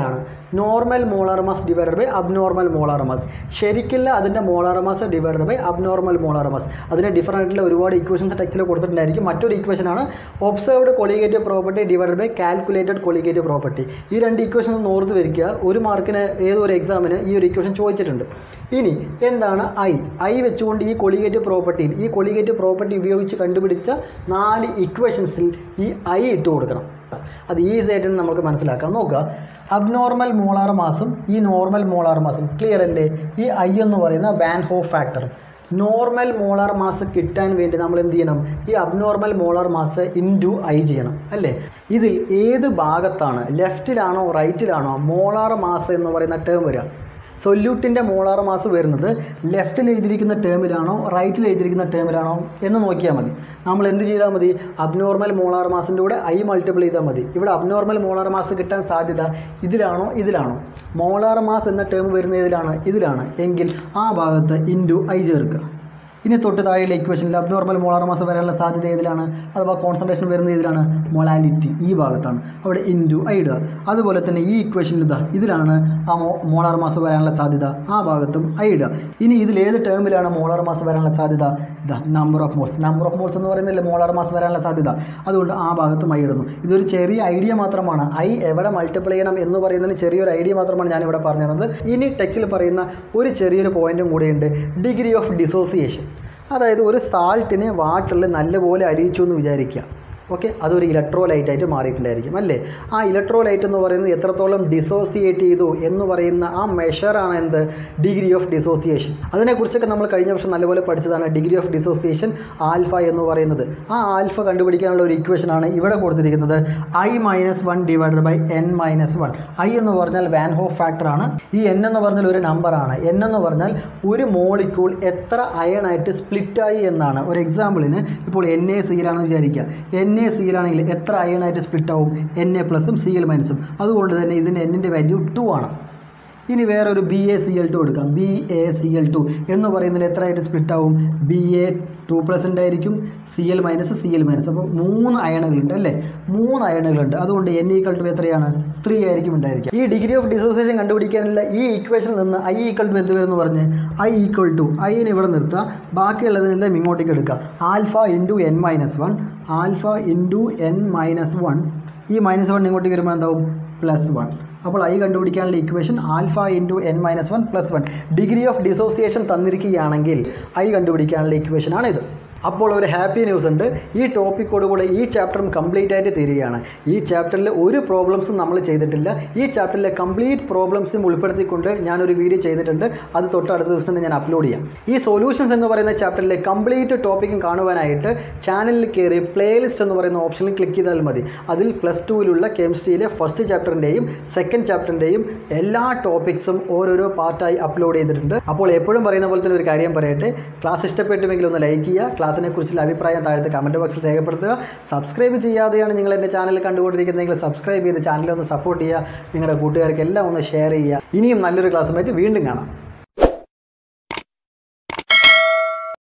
normal molar mass divided by abnormal molar mass ശരിക്കില്ല അതിൻ്റെ molar mass divided by abnormal molar mass അതിന് ഡിഫറൻ്റ് ആയിട്ടുള്ള ഒരുപാട് ഇക്വേഷൻസ് ടെക്സ്റ്റിൽ കൊടുത്തിട്ടുണ്ടായിരിക്കും മറ്റൊരു ഇക്വേഷനാണ് observed colligative property divided by calculated colligative property ഈ രണ്ട് ഇക്വേഷൻ ഒന്ന് ഓർത്ത് വരിക്കുക ഒരു മാർക്കിന് ഏതൊരു എക്സാമിന് ഈ ഒരു ഇക്വേഷൻ ചോദിച്ചിട്ടുണ്ട് ഇനി എന്താണ് ഐ ഐ വെച്ചുകൊണ്ട് ഈ കൊളിഗേറ്റീവ് പ്രോപ്പർട്ടിയിൽ ഈ കൊളിഗേറ്റീവ് പ്രോപ്പർട്ടി ഉപയോഗിച്ച് കണ്ടുപിടിച്ച നാല് ഇക്വേഷൻസിൽ ഈ ഐ ഇട്ട് കൊടുക്കണം അത് ഈസി ആയിട്ട് നമുക്ക് മനസ്സിലാക്കാം നോക്കുക അബ്നോർമൽ മോളാർ മാസും ഈ നോർമൽ മോളാർ മാസും ക്ലിയർ അല്ലേ ഈ ഐ എന്ന് പറയുന്ന വാൻ ഹോ ഫാക്ടർ നോർമൽ മോളാർ മാസ് കിട്ടാൻ വേണ്ടി നമ്മൾ എന്ത് ചെയ്യണം ഈ abnormal molar mass into I ചെയ്യണം അല്ലേ ഇതിൽ ഏത് ഭാഗത്താണ് ലെഫ്റ്റിലാണോ റൈറ്റിലാണോ മോളാർ മാസ് എന്ന് പറയുന്ന ടേം വരിക സൊല്യൂട്ടിൻ്റെ മോളാർ മാസ് വരുന്നത് ലെഫ്റ്റിൽ എഴുതിയിരിക്കുന്ന ടേമിലാണോ റൈറ്റിൽ എഴുതിയിരിക്കുന്ന ടേമിലാണോ എന്ന് നോക്കിയാൽ മതി നമ്മൾ എന്ത് ചെയ്താൽ മതി അബ്നോർമൽ മോളാർ മാസിൻ്റെ കൂടെ ഐ മൾട്ടിപ്പിൾ ചെയ്താൽ മതി ഇവിടെ അബ്നോർമൽ മോളാർ മാസ് കിട്ടാൻ സാധ്യത ഇതിലാണോ ഇതിലാണോ മോളാർ മാസ് എന്ന ടേം വരുന്ന ഇതിലാണ് ഇതിലാണ് എങ്കിൽ ആ ഭാഗത്ത് ഇൻറ്റു ഐ ചേർക്കുക ഇനി തൊട്ട് താഴെയുള്ള ഇക്വേഷനിൽ അബ്നോർമൽ മോളാർ മാസ് വരാനുള്ള സാധ്യത ഏതിലാണ് അഥവാ കോൺസെൻട്രേഷൻ വരുന്ന ഏതിലാണ് മൊളാലിറ്റി ഈ ഭാഗത്താണ് അവിടെ ഇൻറ്റു ഐ ഇടുക അതുപോലെ തന്നെ ഈ ഇക്വേഷനിൽ ഇതാ ഇതിലാണ് ആ മോ മോളാർ മാസ് വരാനുള്ള സാധ്യത ആ ഭാഗത്തും ഐ ഇടുക ഇനി ഇതിൽ ഏത് ടേമിലാണ് മോളാർ മാസ് വരാനുള്ള സാധ്യത ഇതാ number of moles number of moles എന്ന് പറയുന്നില്ല മോളാർ മാസ് വരാനുള്ള സാധ്യത അതുകൊണ്ട് ആ ഭാഗത്തും ഐ ഇടുന്നു ഇതൊരു ചെറിയ ഐഡിയ മാത്രമാണ് ഐ എവിടെ മൾട്ടിപ്ലൈ ചെയ്യണം എന്ന് പറയുന്നതിന് ചെറിയൊരു ഐഡിയ മാത്രമാണ് ഞാനിവിടെ പറഞ്ഞു തന്നത് ഇനി ടെക്സ്റ്റിൽ പറയുന്ന ഒരു ചെറിയൊരു പോയിന്റും കൂടെയുണ്ട് ഡിഗ്രി ഓഫ് ഡിസോസിയേഷൻ അതായത് ഒരു സാൾട്ടിനെ വാട്ടറിൽ നല്ലപോലെ അലിയിച്ചു എന്ന് വിചാരിക്കുക ഓക്കെ അതൊരു ഇലക്ട്രോലൈറ്റ് ആയിട്ട് മാറിയിട്ടുണ്ടായിരിക്കും അല്ലേ ആ ഇലക്ട്രോലൈറ്റ് എന്ന് പറയുന്നത് എത്രത്തോളം ഡിസോസിയേറ്റ് ചെയ്തു എന്ന് പറയുന്ന ആ മെഷറാണ് എന്ത് ഡിഗ്രി ഓഫ് ഡിസോസിയേഷൻ അതിനെക്കുറിച്ചൊക്കെ നമ്മൾ കഴിഞ്ഞ വർഷം നല്ലപോലെ പഠിച്ചതാണ് ഡിഗ്രി ഓഫ് ഡിസോസിയേഷൻ ആൽഫ എന്ന് പറയുന്നത് ആ ആൽഫ കണ്ടുപിടിക്കാനുള്ള ഒരു ഇക്വേഷനാണ് ഇവിടെ കൊടുത്തിരിക്കുന്നത് I minus one divided by N minus one I എന്ന് പറഞ്ഞാൽ വാൻ ഹോഫ് ഫാക്ടറാണ് ഈ എൻ എന്ന് പറഞ്ഞാൽ ഒരു നമ്പറാണ് എൻ എന്ന് പറഞ്ഞാൽ ഒരു മോളിക്യൂൾ എത്ര അയണായിട്ട് സ്പ്ലിറ്റായി എന്നാണ് ഒരു എക്സാമ്പിളിന് ഇപ്പോൾ എൻ എ സിയിലാണെന്ന് വിചാരിക്കുക എൻ എ സിയിലാണെങ്കിൽ എത്ര അയണായിട്ട് സ്പ്ലിറ്റ് ആവും എൻ എ പ്ലസും സി എൽ മൈനസും അതുകൊണ്ട് തന്നെ ഇതിൻ്റെ എന്നിൻ്റെ വാല്യൂ ടു ആണ് ഇനി വേറെ ഒരു B A C L two എടുക്കാം B A C L two എന്ന് പറയുന്നതിൽ എത്ര ആയിട്ട് സ്പ്ലിറ്റ് ആവും ബി എ ടു പ്ലസ് ഉണ്ടായിരിക്കും C L minus C L minus അപ്പോൾ മൂന്ന് അയണുകളുണ്ട് അല്ലേ മൂന്ന് അയണുകളുണ്ട് അതുകൊണ്ട് എൻ ഈക്വൽ ടു എത്രയാണ് ത്രീ ആയിരിക്കും ഉണ്ടായിരിക്കുക ഈ ഡിഗ്രി ഓഫ് ഡിസോസിയേഷൻ കണ്ടുപിടിക്കാനുള്ള ഈ ഇക്വേഷനിൽ നിന്ന് ഐ ഈക്വൽ ടു എന്ത് വരുമെന്ന് പറഞ്ഞ് ഐ ഈക്വൽ ടു ഐനെ ഇവിടെ നിർത്തുക ബാക്കിയുള്ളതിനെല്ലാം ഇങ്ങോട്ടേക്ക് എടുക്കുക alpha into N minus one alpha into N minus one ഈ മൈനസ് വൺ ഇങ്ങോട്ടേക്ക് വരുമ്പോൾ എന്താവും പ്ലസ് വൺ അപ്പോൾ ഐ കണ്ടുപിടിക്കാനുള്ള equation alpha into N minus one plus one degree of dissociation തന്നിരിക്കുകയാണെങ്കിൽ ഐ കണ്ടുപിടിക്കാനുള്ള ഇക്വേഷനാണിത് അപ്പോൾ ഒരു ഹാപ്പി ന്യൂസ് ഉണ്ട് ഈ ടോപ്പിക്കോടുകൂടെ ഈ ചാപ്റ്ററും കംപ്ലീറ്റ് ആയിട്ട് തീരുകയാണ് ഈ ചാപ്റ്ററിൽ ഒരു പ്രോബ്ലംസും നമ്മൾ ചെയ്തിട്ടില്ല ഈ ചാപ്റ്ററിലെ കംപ്ലീറ്റ് പ്രോബ്ലംസും ഉൾപ്പെടുത്തിക്കൊണ്ട് ഞാനൊരു വീഡിയോ ചെയ്തിട്ടുണ്ട് അത് തൊട്ട് അടുത്ത ദിവസം തന്നെ ഞാൻ അപ്ലോഡ് ചെയ്യാം ഈ സൊല്യൂഷൻസ് എന്ന് പറയുന്ന ചാപ്റ്ററിലെ കംപ്ലീറ്റ് ടോപ്പിക്കും കാണുവാനായിട്ട് ചാനലിൽ കയറി പ്ലേലിസ്റ്റ് എന്ന് പറയുന്ന ഓപ്ഷനിൽ ക്ലിക്ക് ചെയ്താൽ മതി അതിൽ പ്ലസ് ടുവിലുള്ള കെമിസ്ട്രിയിലെ ഫസ്റ്റ് ചാപ്റ്ററിൻ്റെയും സെക്കൻഡ് ചാപ്റ്ററിൻ്റെയും എല്ലാ ടോപ്പിക്സും ഓരോരോ പാർട്ടായി അപ്ലോഡ് ചെയ്തിട്ടുണ്ട് അപ്പോൾ എപ്പോഴും പറയുന്ന പോലെ തന്നെ ഒരു കാര്യം പറയട്ടെ ക്ലാസ് ഇഷ്ടപ്പെട്ടുമെങ്കിൽ ഒന്ന് ലൈക്ക് ചെയ്യുക ക്ലാസ്സിനെ കുറിച്ചുള്ള അഭിപ്രായം താഴത്തെ കമൻറ്റ് ബോക്സിൽ രേഖപ്പെടുത്തുക സബ്സ്ക്രൈബ് ചെയ്യാതെയാണ് നിങ്ങൾ എൻ്റെ ചാനൽ കണ്ടുകൊണ്ടിരിക്കുന്നതെങ്കിൽ സബ്സ്ക്രൈബ് ചെയ്ത് ചാനൽ ഒന്ന് സപ്പോർട്ട് ചെയ്യുക നിങ്ങളുടെ കൂട്ടുകാർക്ക് എല്ലാം ഒന്ന് ഷെയർ ചെയ്യുക ഇനിയും നല്ലൊരു ക്ലാസ്സുമായിട്ട് വീണ്ടും കാണാം